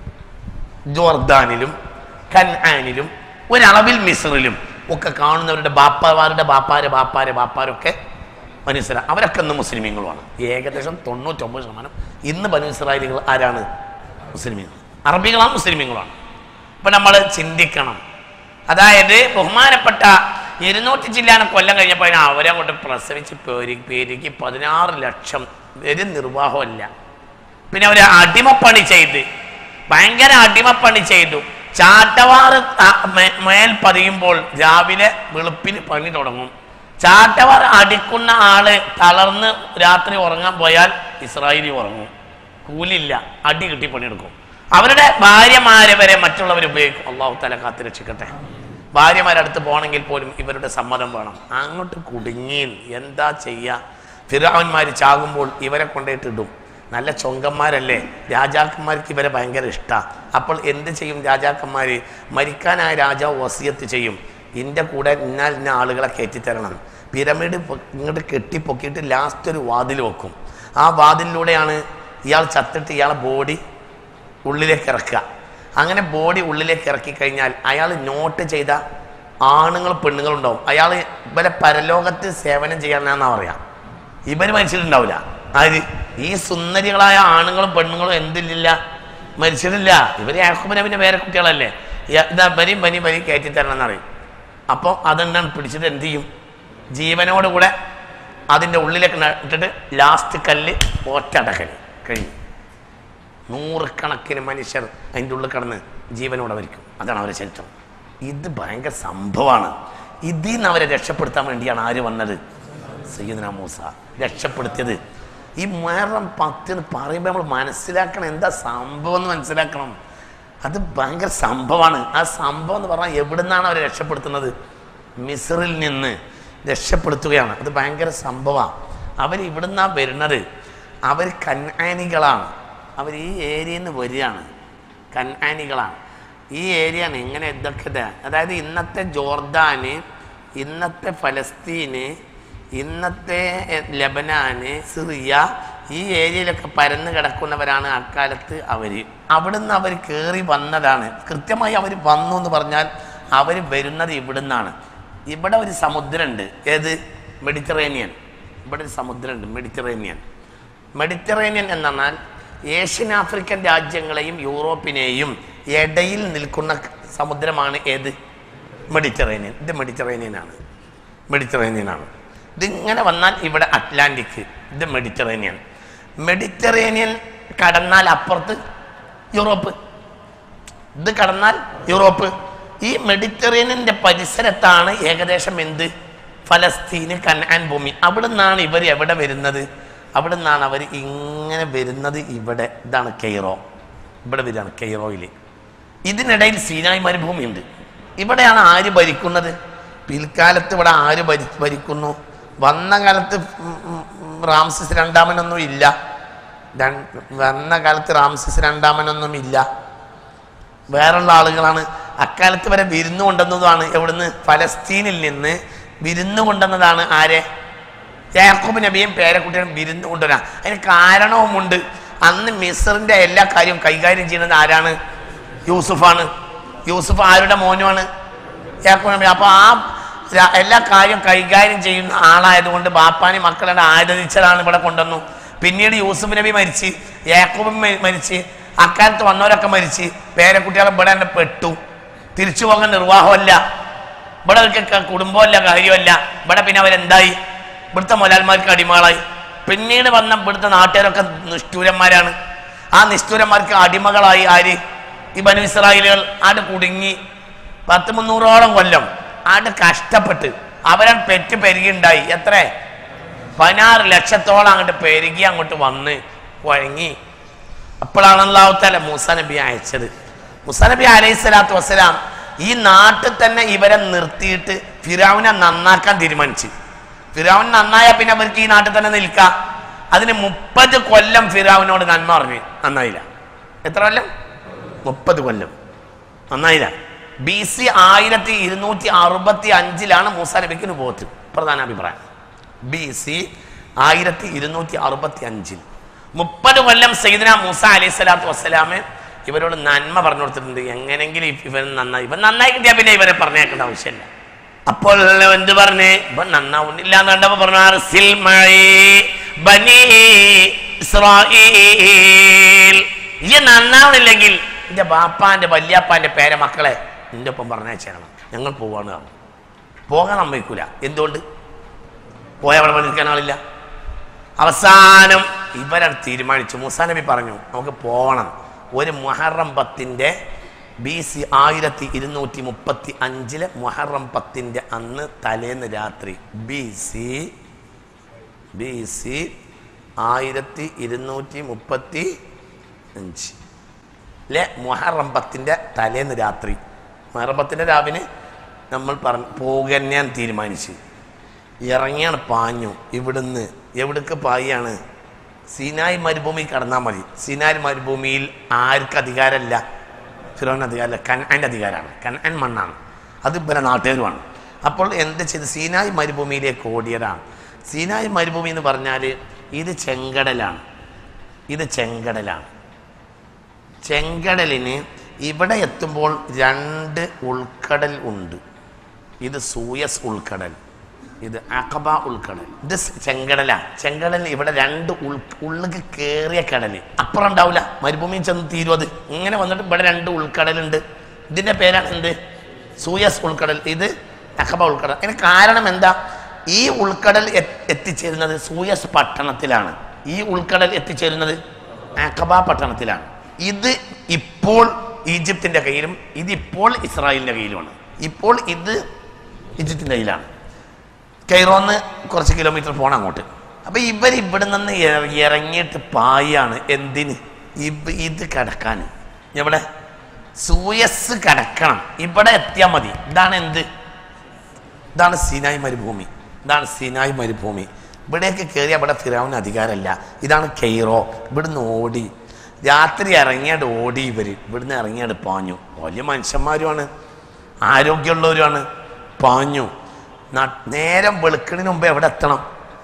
ജോർദാനിലും കൻആനിലും ഒരളവിൽ മിസ്റിലും ഒക്കെ കാണുന്നവരുടെ ബാപ്പാമാരുടെ ബാപ്പാരെ ബാപ്പാരെ ബാപ്പാരൊക്കെ ബനു ഇസ്രായേൽ അവരൊക്കെ ഇന്ന് മുസ്ലിമീങ്ങളുമാണ് ഏകദേശം തൊണ്ണൂറ്റൊമ്പത് ശതമാനം ഇന്ന് ബനു ഇസ്രായേലികൾ ആരാണ് മുസ്ലിമീങ്ങൾ അറബികളാണ് മുസ്ലിമീങ്ങളാണ് ഇപ്പൊ നമ്മൾ ചിന്തിക്കണം അതായത് ബഹുമാനപ്പെട്ട ഇരുന്നൂറ്റി ചില്ലാനം കൊല്ലം കഴിഞ്ഞപ്പോൾ അതിന് അവരെ കൊണ്ട് പ്രസവിച്ച് പേരി പേരുക്കി പതിനാറ് ലക്ഷം ഒരു നിർവാഹമല്ല പിന്നെ അവര് അടിമപ്പണി ചെയ്ത് ഭയങ്കര അടിമപ്പണി ചെയ്തു ചാട്ടവാറ് ത- മേ- മേൽ പതിയുമ്പോൾ രാവിലെ വെളുപ്പിന് പണി തുടങ്ങും ചാട്ടവാർ അടിക്കുന്ന ആള് തളർന്ന് രാത്രി ഉറങ്ങാൻ പോയാൽ ഇസ്രായേലി ഉറങ്ങും കൂലില്ല അടി കിട്ടി പണിയെടുക്കും അവരുടെ ഭാര്യമാരെ വരെ മറ്റുള്ളവർ ഉപയോഗിക്കും അള്ളാഹു തല കാത്തി രക്ഷിക്കട്ടെ ഭാര്യമാരടുത്ത് പോകണമെങ്കിൽ പോലും ഇവരുടെ സമ്മതം വേണം അങ്ങോട്ട് കുടുങ്ങി എന്താ ചെയ്യുക ഫിറാവന്മാർ ചാകുമ്പോൾ ഇവരെ കൊണ്ടേട്ട് ഇടും നല്ല ചൊങ്കന്മാരല്ലേ രാജാക്കന്മാർക്ക് ഇവരെ ഭയങ്കര ഇഷ്ടമാണ് അപ്പോൾ എന്ത് ചെയ്യും രാജാക്കന്മാർ മരിക്കാനായ രാജാവ് വസിയത്ത് ചെയ്യും ഇൻ്റെ കൂടെ ഇന്നാൽ ഇന്ന ആളുകളെ കയറ്റിത്തരണം പിരമിഡ് പൊ- ഇങ്ങോട്ട് കെട്ടിപ്പൊക്കിയിട്ട് ലാസ്റ്റ് ഒരു വാതിൽ വെക്കും ആ വാതിലിലൂടെയാണ് ഇയാൾ ചത്തിട്ട് ഇയാളെ ബോഡി ഉള്ളിലേക്ക് ഇറക്കുക അങ്ങനെ ബോഡി ഉള്ളിലേക്ക് ഇറക്കി കഴിഞ്ഞാൽ അയാൾ നോട്ട് ചെയ്ത ആണുങ്ങളും പെണ്ണുങ്ങളും ഉണ്ടാവും അയാൾ ഇവരെ പരലോകത്ത് സേവനം ചെയ്യാനാന്നാ പറയാ ഇവർ മരിച്ചിട്ടുണ്ടാവില്ല ആര് ഈ സുന്ദരികളായ ആണുങ്ങളും പെണ്ണുങ്ങളും എന്തില്ല മരിച്ചിട്ടില്ല ഇവർ യാക്കൂബ് നബിന്റെ വേറെ കുട്ടികളല്ലേ യ- ഇതാ ബരി ബരി ബരി കയറ്റി തരണം എന്നറിയും അപ്പോൾ അതെന്താണ് പിടിച്ചിട്ട് എന്ത് ചെയ്യും ജീവനോടുകൂടെ അതിൻ്റെ ഉള്ളിലേക്ക് ന- ഇട്ടിട്ട് ലാസ്റ്റ് കല്ല് ഒറ്റടക്കൽ കഴിയും നൂറുകണക്കിന് മനുഷ്യർ അതിൻ്റെ ഉള്ളിൽ കിടന്ന് ജീവനോടെ മരിക്കും അതാണ് അവരുടെ ചരിത്രം ഇത് ഭയങ്കര സംഭവമാണ് ഇതിൽ നിന്ന് അവരെ രക്ഷപ്പെടുത്താൻ വേണ്ടിയാണ് ആര് വന്നത് സയ്യിദ്ന മൂസ രക്ഷപ്പെടുത്തിയത് ഈ മുഹറം പത്ത് എന്ന് പറയുമ്പോൾ നമ്മൾ മനസ്സിലാക്കണം എന്താ സംഭവം എന്ന് മനസ്സിലാക്കണം അത് ഭയങ്കര സംഭവമാണ് ആ സംഭവം എന്ന് പറഞ്ഞാൽ എവിടുന്നാണ് അവരെ രക്ഷപ്പെടുത്തുന്നത് മിസറിൽ നിന്ന് രക്ഷപ്പെടുത്തുകയാണ് അത് ഭയങ്കര സംഭവമാണ് അവർ ഇവിടുന്നാണ് വരുന്നത് അവർ കന്നാനികളാണ് അവർ ഈ ഏരിയയിൽ നിന്ന് വരികയാണ് കന്നാനികളാണ് ഈ ഏരിയ ആണ് എങ്ങനെ ഇതൊക്കെ ഇത് അതായത് ഇന്നത്തെ ജോർദാന് ഇന്നത്തെ ഫലസ്തീന് ഇന്നത്തെ എ- ലബനാന് സിറിയ ഈ ഏരിയയിലൊക്കെ പരന്ന് കിടക്കുന്നവരാണ് അക്കാലത്ത് അവർ അവിടുന്ന് അവർ കയറി വന്നതാണ് കൃത്യമായി അവർ വന്നു എന്ന് പറഞ്ഞാൽ അവർ വരുന്നത് ഇവിടുന്നാണ് ഇവിടെ ഒരു സമുദ്രമുണ്ട് ഏത് മെഡിറ്ററേനിയൻ ഇവിടെ ഒരു സമുദ്രമുണ്ട് മെഡിറ്ററേനിയൻ മെഡിറ്ററേനിയൻ എന്ന് പറഞ്ഞാൽ ഏഷ്യൻ ആഫ്രിക്കൻ രാജ്യങ്ങളെയും യൂറോപ്പിനെയും ഇടയിൽ നിൽക്കുന്ന സമുദ്രമാണ് ഏത് മെഡിറ്ററേനിയൻ ഇത് മെഡിറ്ററേനിയൻ ആണ് മെഡിറ്ററേനിയൻ ആണ് ഇതിങ്ങനെ വന്നാൽ ഇവിടെ അറ്റ്ലാന്റിക് ഇത് മെഡിറ്ററേനിയൻ മെഡിറ്ററേനിയൻ കടന്നാൽ അപ്പുറത്ത് യൂറോപ്പ് ഇത് കടന്നാൽ യൂറോപ്പ് ഈ മെഡിറ്ററേനിയന്റെ പരിസരത്താണ് ഏകദേശം എന്ത് ഫലസ്തീന് കനാൻ ഭൂമി അവിടെ നിന്നാണ് ഇവർ എവിടെ വരുന്നത് അവിടെ നിന്നാണ് അവർ ഇങ്ങനെ വരുന്നത് ഇവിടെ ഇതാണ് കെയ്റോ ഇവിടെ വരികയാണ് കെയ്റോയിൽ ഇതിനിടയിൽ സീനായ് മരുഭൂമിയുണ്ട് ഇവിടെയാണ് ആര് ഭരിക്കുന്നത് പിൽക്കാലത്ത് ഇവിടെ ആര് ഭരി ഭരിക്കുന്നു വന്ന കാലത്ത് ഉം ഉം ഉം റാംസിസ് രണ്ടാമനൊന്നും ഇല്ല രൺ- വന്ന കാലത്ത് റാംസിസ് രണ്ടാമനൊന്നും ഇല്ല വേറുള്ള ആളുകളാണ് അക്കാലത്ത് വരെ വിരുന്നു കൊണ്ടുവന്നതാണ് എവിടുന്ന് ഫലസ്തീനിൽ നിന്ന് വിരുന്നു കൊണ്ടുവന്നതാണ് ആരെ യാക്കൂബ് നബിയും പേരക്കുട്ടിയും വിരുന്നു കൊണ്ടുവരാൻ അതിന് കാരണവുമുണ്ട് അന്ന് മിസറിന്റെ എല്ലാ കാര്യവും കൈകാര്യം ചെയ്യുന്നത് ആരാണ് യൂസുഫാണ് യൂസുഫ് ആരുടെ മോനുമാണ് യാക്കൂബ് നബി അപ്പൊ ആ ര- എല്ലാ കാര്യം കൈകാര്യം ചെയ്യുന്ന ആളായതുകൊണ്ട് ബാപ്പാനി മക്കളുടെ ആരാധിച്ചതാണ് ഇവിടെ കൊണ്ടുവന്നു പിന്നീട് യൂസുഫ് നബി മരിച്ച് യാക്കൂബ് മ- മരിച്ച് അക്കാലത്ത് വന്നവരൊക്കെ മരിച്ച് പേരക്കുട്ടികളെ ഇവിടെ തന്നെ പെട്ടു തിരിച്ചു പോകാൻ നിർവാഹമല്ല ഇവിടെ അവർക്ക് കുടുംബമല്ല കാര്യമല്ല ഇവിടെ പിന്നെ അവരെന്തായി ഇവിടുത്തെ മുതലാന്മാർക്ക് അടിമകളായി പിന്നീട് വന്ന ഇവിടുത്തെ നാട്ടുകാരൊക്കെ നിഷ്ഠൂരന്മാരാണ് ആ നിഷ്ഠൂരന്മാർക്ക് അടിമകളായി ആര് ഈ ബനു ഇസ്രായേലുകൾ ആട് കുടുങ്ങി പത്ത് മുന്നൂറോളം കൊല്ലം ആട് കഷ്ടപ്പെട്ട് അവരെ പെറ്റ് പെരുകിണ്ടായി എത്ര പതിനാറ് ലക്ഷത്തോളം അങ്ങോട്ട് പെരുകി അങ്ങോട്ട് വന്ന് വഴങ്ങി അപ്പോഴാണ് അള്ളാഹുത്തല മൂസ നബി അയച്ചത് മൂസ നബി അലൈഹി സ്വലാത്തു വസ്സലാം ഈ നാട്ടിൽ തന്നെ ഇവരെ നിർത്തിയിട്ട് ഫിറാവിനെ നന്നാക്കാൻ തീരുമാനിച്ചു ഫിറാവിൻ നന്നായ പിന്നെ അവർക്ക് ഈ നാട്ടിൽ തന്നെ നിൽക്കാം അതിന് മുപ്പത് കൊല്ലം ഫിറാവിനോട് നന്മ പറഞ്ഞു നന്നായില്ല എത്ര കൊല്ലം മുപ്പത് കൊല്ലം നന്നായില്ല ബി സി ആയിരത്തി ഇരുന്നൂറ്റി അറുപത്തി അഞ്ചിലാണ് മൂസ നബിക്ക് നുപോത്ത് പ്രധാന അഭിപ്രായം ബി സി ആയിരത്തി ഇരുന്നൂറ്റി അറുപത്തി അഞ്ചിൽ മുപ്പത് കൊല്ലം സയ്യിദ്ന മൂസ അലൈഹി സ്വലാത്തു വസ്സലാമ് ഇവരോട് നന്മ പറഞ്ഞു കൊടുത്തിട്ടുണ്ട് എങ്ങനെങ്കിലും ഇവൻ നന്നായി ഇവൻ നന്നായി കിട്ടിയാൽ പിന്നെ ഇവരെ പറഞ്ഞേക്കേണ്ട ആവശ്യമില്ല അപ്പോൾ എന്ത് പറഞ്ഞ് ഇവൻ നന്നാവുന്നില്ല എന്ന് കണ്ടപ്പോ പറഞ്ഞു "അർസിൽ മഈ ബനീ ഇസ്രായീൽ ഈ നന്നാവണില്ലെങ്കിൽ എന്റെ ബാപ്പാന്റെ വല്യാപ്പാന്റെ പേര മക്കളെ നിന്റെ ഒപ്പം പറഞ്ഞേച്ചേരണം ഞങ്ങൾ പോവാണ് പറഞ്ഞു. പോകാൻ സമ്മതിക്കൂല എന്തുകൊണ്ട് പോയ അവിടെ നിൽക്കാൻ ആളില്ല അവസാനം ഇവരത് തീരുമാനിച്ചു മുസാ നബി പറഞ്ഞു നമുക്ക് പോകണം ഒരു മുഹറം പത്തിൻ്റെ ബി സി ആയിരത്തി ഇരുന്നൂറ്റി മുപ്പത്തി അഞ്ചിലെ മുഹറം പത്തിൻ്റെ അന്ന് തലേന്ന് രാത്രി ബി സി ബി സി ആയിരത്തി ഇരുന്നൂറ്റി മുപ്പത്തി അഞ്ച് അല്ലേ മുഹറം പത്തിൻ്റെ തലേന്ന് രാത്രി മുഹറം പത്തിൻ്റെ രാവിലെ നമ്മൾ പറഞ്ഞ് പോകാൻ ഞാൻ തീരുമാനിച്ചു ഇറങ്ങിയാണ് പാഞ്ഞു ഇവിടുന്ന് എവിടേക്ക് പായാണ് സീനായ് മരുഭൂമി കടന്നാൽ മതി സീനായ് മരുഭൂമിയിൽ ആർക്ക് അധികാരമല്ല ഫിറോൻ അധികാരമല്ല കൻആൻ്റെ അധികാരമാണ് കൻആൻ മണ്ണാണ് അത് ഇവരെ നാട്ടുകാരുമാണ് അപ്പോൾ എന്ത് ചെയ്ത് സീനായ് മരുഭൂമിയിലേക്ക് ഓടിയതാണ് സീനായ് മരുഭൂമി എന്ന് പറഞ്ഞാൽ ഇത് ചെങ്കടലാണ് ഇത് ചെങ്കടലാണ് ചെങ്കടലിന് ഇവിടെ എത്തുമ്പോൾ രണ്ട് ഉൾക്കടൽ ഉണ്ട് ഇത് സൂയസ് ഉൾക്കടൽ ഇത് അഖബ ഉൾക്കടൽ ഇത് സ് ചെങ്കടല ചെങ്കടൽ ഇവിടെ രണ്ട് ഉൾ ഉള്ളിക്ക് കയറിയ കടൽ അപ്പുറം ഉണ്ടാവില്ല മരുഭൂമിയിൽ ചെന്ന് തീരും അത് ഇങ്ങനെ വന്നിട്ട് ഇവിടെ രണ്ട് ഉൾക്കടലുണ്ട് ഇതിന്റെ പേരാണ് എന്ത് സൂയസ് ഉൾക്കടൽ ഇത് അഖബ ഉൾക്കടൽ അതിന് കാരണം എന്താ ഈ ഉൾക്കടൽ എ- എത്തിച്ചേരുന്നത് സൂയസ് പട്ടണത്തിലാണ് ഈ ഉൾക്കടൽ എത്തിച്ചേരുന്നത് അഖബ പട്ടണത്തിലാണ് ഇത് ഇപ്പോൾ ഈജിപ്തിന്റെ കയ്യിലും ഇത് ഇപ്പോൾ ഇസ്രായേലിന്റെ കയ്യിലുമാണ് ഇപ്പോൾ ഇത് ഈജിപ്തിന്റെ കയ്യിലാണ് കൈറോന്ന് കുറച്ച് കിലോമീറ്റർ പോണം അങ്ങോട്ട് അപ്പൊ ഇവർ ഇവിടെ നിന്ന് ഇറ- ഇറങ്ങിയിട്ട് പായാണ് എന്തിന് ഇബ് ഇത് കടക്കാൻ എവിടെ സൂയസ് കടക്കണം ഇവിടെ എത്തിയാൽ മതി ഇതാണ് എന്ത് ഇതാണ് സിനായ് മരുഭൂമി ഇതാണ് സിനായ് മരുഭൂമി ഇവിടേക്ക് കയറിയ ഇവിടെ ഫിറാവിന് അധികാരമല്ല ഇതാണ് കെയ്റോ ഇവിടുന്ന് ഓടി രാത്രി ഇറങ്ങിയാട് ഓടി ഇവര് ഇവിടുന്ന് ഇറങ്ങിയാട് പാഞ്ഞു വലിയ മനുഷ്യന്മാരുമാണ് ആരോഗ്യമുള്ളവരുമാണ് പാഞ്ഞു ന- നേരം വെളുക്കണിന് മുമ്പ് എവിടെ എത്തണം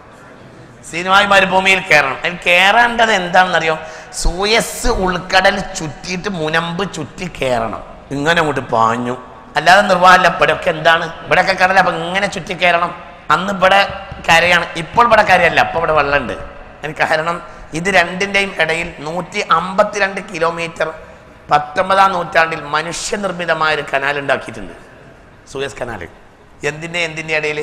സിനിമായി മരുഭൂമിയിൽ കയറണം അതിന് കയറേണ്ടത് എന്താണെന്നറിയോ സൂയസ് ഉൾക്കടൽ ചുറ്റിയിട്ട് മുനമ്പ് ചുറ്റി കയറണം ഇങ്ങനെ അങ്ങോട്ട് പാഞ്ഞു അല്ലാതെ നിർവാഹമില്ല ഇവിടെയൊക്കെ എന്താണ് ഇവിടെയൊക്കെ കടല അപ്പൊ ഇങ്ങനെ ചുറ്റി കയറണം അന്ന് ഇവിടെ കരയാണ് ഇപ്പോൾ ഇവിടെ കരയല്ല അപ്പൊ ഇവിടെ വെള്ളമുണ്ട് അതിന് കാരണം ഇത് രണ്ടിന്റെയും ഇടയിൽ നൂറ്റി അമ്പത്തിരണ്ട് കിലോമീറ്റർ പത്തൊമ്പതാം നൂറ്റാണ്ടിൽ മനുഷ്യനിർമ്മിതമായ ഒരു കനാൽ ഉണ്ടാക്കിയിട്ടുണ്ട് സൂയസ് കനാൽ എന്തിന്റെ എന്തിന്റെ ഇടയിൽ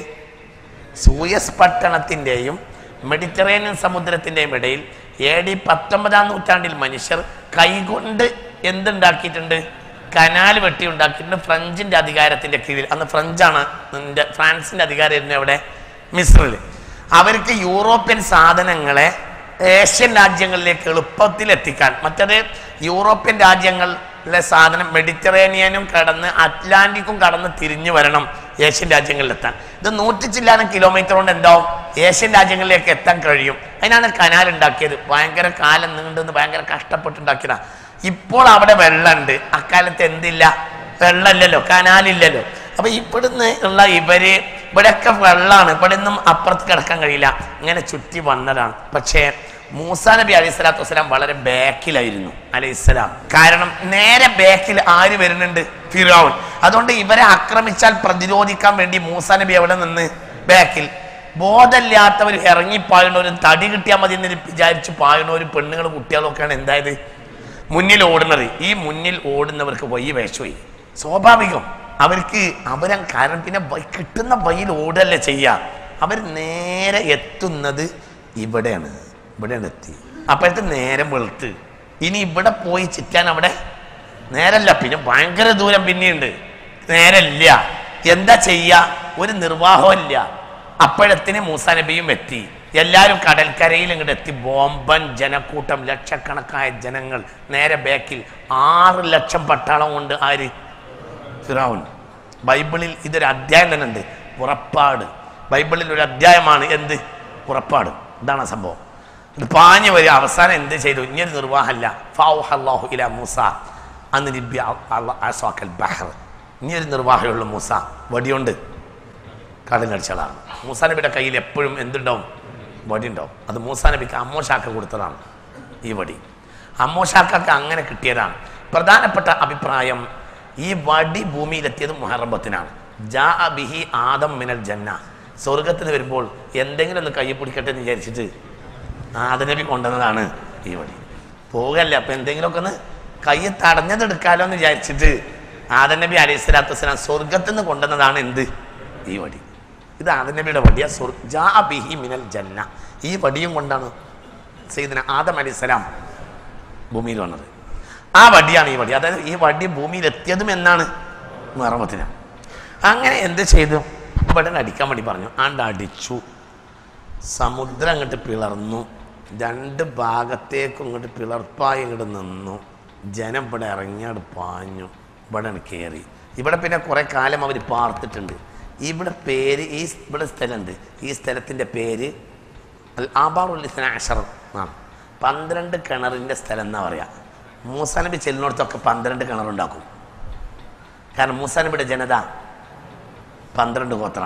സൂയസ് പട്ടണത്തിൻ്റെയും മെഡിറ്ററേനിയൻ സമുദ്രത്തിൻ്റെയും ഇടയിൽ എ ഡി പത്തൊമ്പതാം നൂറ്റാണ്ടിൽ മനുഷ്യർ കൈകൊണ്ട് എന്തുണ്ടാക്കിയിട്ടുണ്ട് കനാൽ വെട്ടി ഉണ്ടാക്കിയിട്ടുണ്ട് ഫ്രഞ്ചിന്റെ അധികാരത്തിന്റെ കീഴിൽ അന്ന് ഫ്രഞ്ചാണ് ഇതിന്റെ ഫ്രാൻസിന്റെ അധികാരമായിരുന്നു അവിടെ മിസ്രിൽ അവർക്ക് യൂറോപ്യൻ സാധനങ്ങളെ ഏഷ്യൻ രാജ്യങ്ങളിലേക്ക് എളുപ്പത്തിൽ എത്തിക്കാൻ മറ്റത് യൂറോപ്യൻ രാജ്യങ്ങളിലെ സാധനം മെഡിറ്ററേനിയനും കടന്ന് അറ്റ്ലാന്റിക്കും കടന്ന് തിരിഞ്ഞു വരണം ഏഷ്യൻ രാജ്യങ്ങളിലെത്താൻ ഇത് നൂറ്റി ചില്ലാനം കിലോമീറ്റർ കൊണ്ട് എന്താവും ഏഷ്യൻ രാജ്യങ്ങളിലേക്ക് എത്താൻ കഴിയും അതിനാണ് കനാൽ ഉണ്ടാക്കിയത് ഭയങ്കര കാലം നീണ്ടെന്ന് ഭയങ്കര കഷ്ടപ്പെട്ടുണ്ടാക്കിയതാ ഇപ്പോൾ അവിടെ വെള്ളമുണ്ട് അക്കാലത്ത് എന്തില്ല വെള്ളമില്ലല്ലോ കനാലില്ലല്ലോ അപ്പൊ ഇവിടുന്ന് ഉള്ള ഇവര് ഇവിടെയൊക്കെ വെള്ളമാണ് ഇവിടെ നിന്നും അപ്പുറത്ത് കിടക്കാൻ കഴിയില്ല ഇങ്ങനെ ചുറ്റി വന്നതാണ് പക്ഷേ മൂസാ നബി അലൈഹി സ്വലാത്തു വസ്സലാം വളരെ ബാക്കിലായിരുന്നു അലൈഹി സ്വലാം കാരണം നേരെ ബാക്കിൽ ആര് വരുന്നുണ്ട് ഫിറോൻ അതുകൊണ്ട് ഇവരെ ആക്രമിച്ചാൽ പ്രതിരോധിക്കാൻ വേണ്ടി മൂസാ നബി അവിടെ നിന്ന് ബാക്കിൽ ബോധമില്ലാത്തവർ ഇറങ്ങി പായുന്നവരും തടി കിട്ടിയാൽ മതി എന്ന് വിചാരിച്ച് പായുന്നവരും പെണ്ണുങ്ങളും കുട്ടികളും ഒക്കെയാണ് എന്തായത് മുന്നിൽ ഓടുന്നത് ഈ മുന്നിൽ ഓടുന്നവർക്ക് വഴി വേഷമായി സ്വാഭാവികം അവർക്ക് അവരെ കാരണം പിന്നെ വഴി- കിട്ടുന്ന വഴിയിൽ ഓടല്ലേ ചെയ്യുക അവർ നേരെ എത്തുന്നത് ഇവിടെയാണ് ഇവിടെയാണ് എത്തി അപ്പോഴത്തെ നേരം വെളുത്ത് ഇനി ഇവിടെ പോയി ചിറ്റാൻ അവിടെ നേരല്ല പിന്നെ ഭയങ്കര ദൂരം പിന്നെയുണ്ട് നേരല്ല എന്താ ചെയ്യാ ഒരു നിർവാഹമില്ല അപ്പോഴത്തിന് മൂസാ നബിയും എത്തി എല്ലാവരും കടൽക്കരയിൽ ഇങ്ങോട്ട് എത്തി ബോംബൻ ജനക്കൂട്ടം ലക്ഷക്കണക്കായ ജനങ്ങൾ നേരെ ബാക്കിൽ ആറ് ലക്ഷം പട്ടാളം കൊണ്ട് ആര് ഫിറാവുൻ ബൈബിളിൽ ഇതൊരു അധ്യായം തന്നെ ഉണ്ട് പുറപ്പാട് ബൈബിളിൽ ഒരു അധ്യായമാണ് എന്ത് പുറപ്പാട് ഇതാണ് ആ സംഭവം ഇത് പാഞ്ഞു വരിക അവസാനം എന്ത് ചെയ്തു ഇങ്ങനെ നിർവാഹമല്ല ഫൗഹ അല്ലാഹു ഇല മൂസ അന്ന് നബി അസാക്കൽ ബഹർ ഇനിയൊരു നിർവാഹമുള്ളൂ മൂസ വടിയുണ്ട് കടലടിച്ചളാണ് മൂസാ നബിയുടെ കയ്യിൽ എപ്പോഴും എന്തുണ്ടാവും വടി ഉണ്ടാവും അത് മൂസാ നബിക്ക് അമ്മോഷാക്ക കൊടുത്തതാണ് ഈ വടി അമ്മോഷാക്കക്ക് അങ്ങനെ കിട്ടിയതാണ് പ്രധാനപ്പെട്ട അഭിപ്രായം ഈ വടി ഭൂമിയിലെത്തിയത് മുഹറബത്തിനാണ് ജാ ബിഹി ആദം മിനൽ ജന്ന സ്വർഗത്തിന് വരുമ്പോൾ എന്തെങ്കിലും ഒന്ന് കൈ പിടിക്കട്ടെ എന്ന് വിചാരിച്ചിട്ട് ആദനബി കൊണ്ടുവന്നതാണ് ഈ വടി പോകല്ല അപ്പൊ എന്തെങ്കിലുമൊക്കെ ഒന്ന് കൈ തടഞ്ഞതെടുക്കാലോ എന്ന് വിചാരിച്ചിട്ട് ആദനബി അലൈഹി സ്വലാത്തു വസ്സലാം സ്വർഗത്തിൽ നിന്ന് കൊണ്ടുവന്നതാണ് എന്ത് ഈ വടി ഇത് ആദനബിയുടെ വടിയ ജാ ബിഹി മിനൽ ജന്ന ഈ വടിയും കൊണ്ടാണ് സയ്യിദ്ന ആദം അലൈഹി സ്വലാം ഭൂമിയിൽ വന്നത് ആ വടിയാണ് ഈ വടി അതായത് ഈ വടി ഭൂമിയിൽ എത്തിയതും എന്നാണ് മറമത്തിന് അങ്ങനെ എന്ത് ചെയ്തു ഇവിടെ അടിക്കാൻ വേണ്ടി പറഞ്ഞു ആണ്ട് അടിച്ചു സമുദ്രം അങ്ങോട്ട് പിളർന്നു രണ്ട് ഭാഗത്തേക്കും ഇങ്ങോട്ട് പിളർപ്പായി ഇങ്ങോട്ട് നിന്നു ജനം ഇവിടെ ഇറങ്ങിയാട് പാഞ്ഞു ഇവിടെ കയറി ഇവിടെ പിന്നെ കുറേ കാലം അവർ പാർത്തിട്ടുണ്ട് ഇവിടെ പേര് ഈ സ് ഇവിടെ സ്ഥലമുണ്ട് ഈ സ്ഥലത്തിൻ്റെ പേര് അൽ ആബാറുൽ ഇസ്ന അഷർ ആ പന്ത്രണ്ട് കിണറിൻ്റെ സ്ഥലം എന്നാ പറയാ മൂസാനബി ചെല്ലിനോടത്തൊക്കെ പന്ത്രണ്ട് കിണറുണ്ടാക്കും കാരണം മൂസാനബിയുടെ ജനത പന്ത്രണ്ട് ഗോത്ര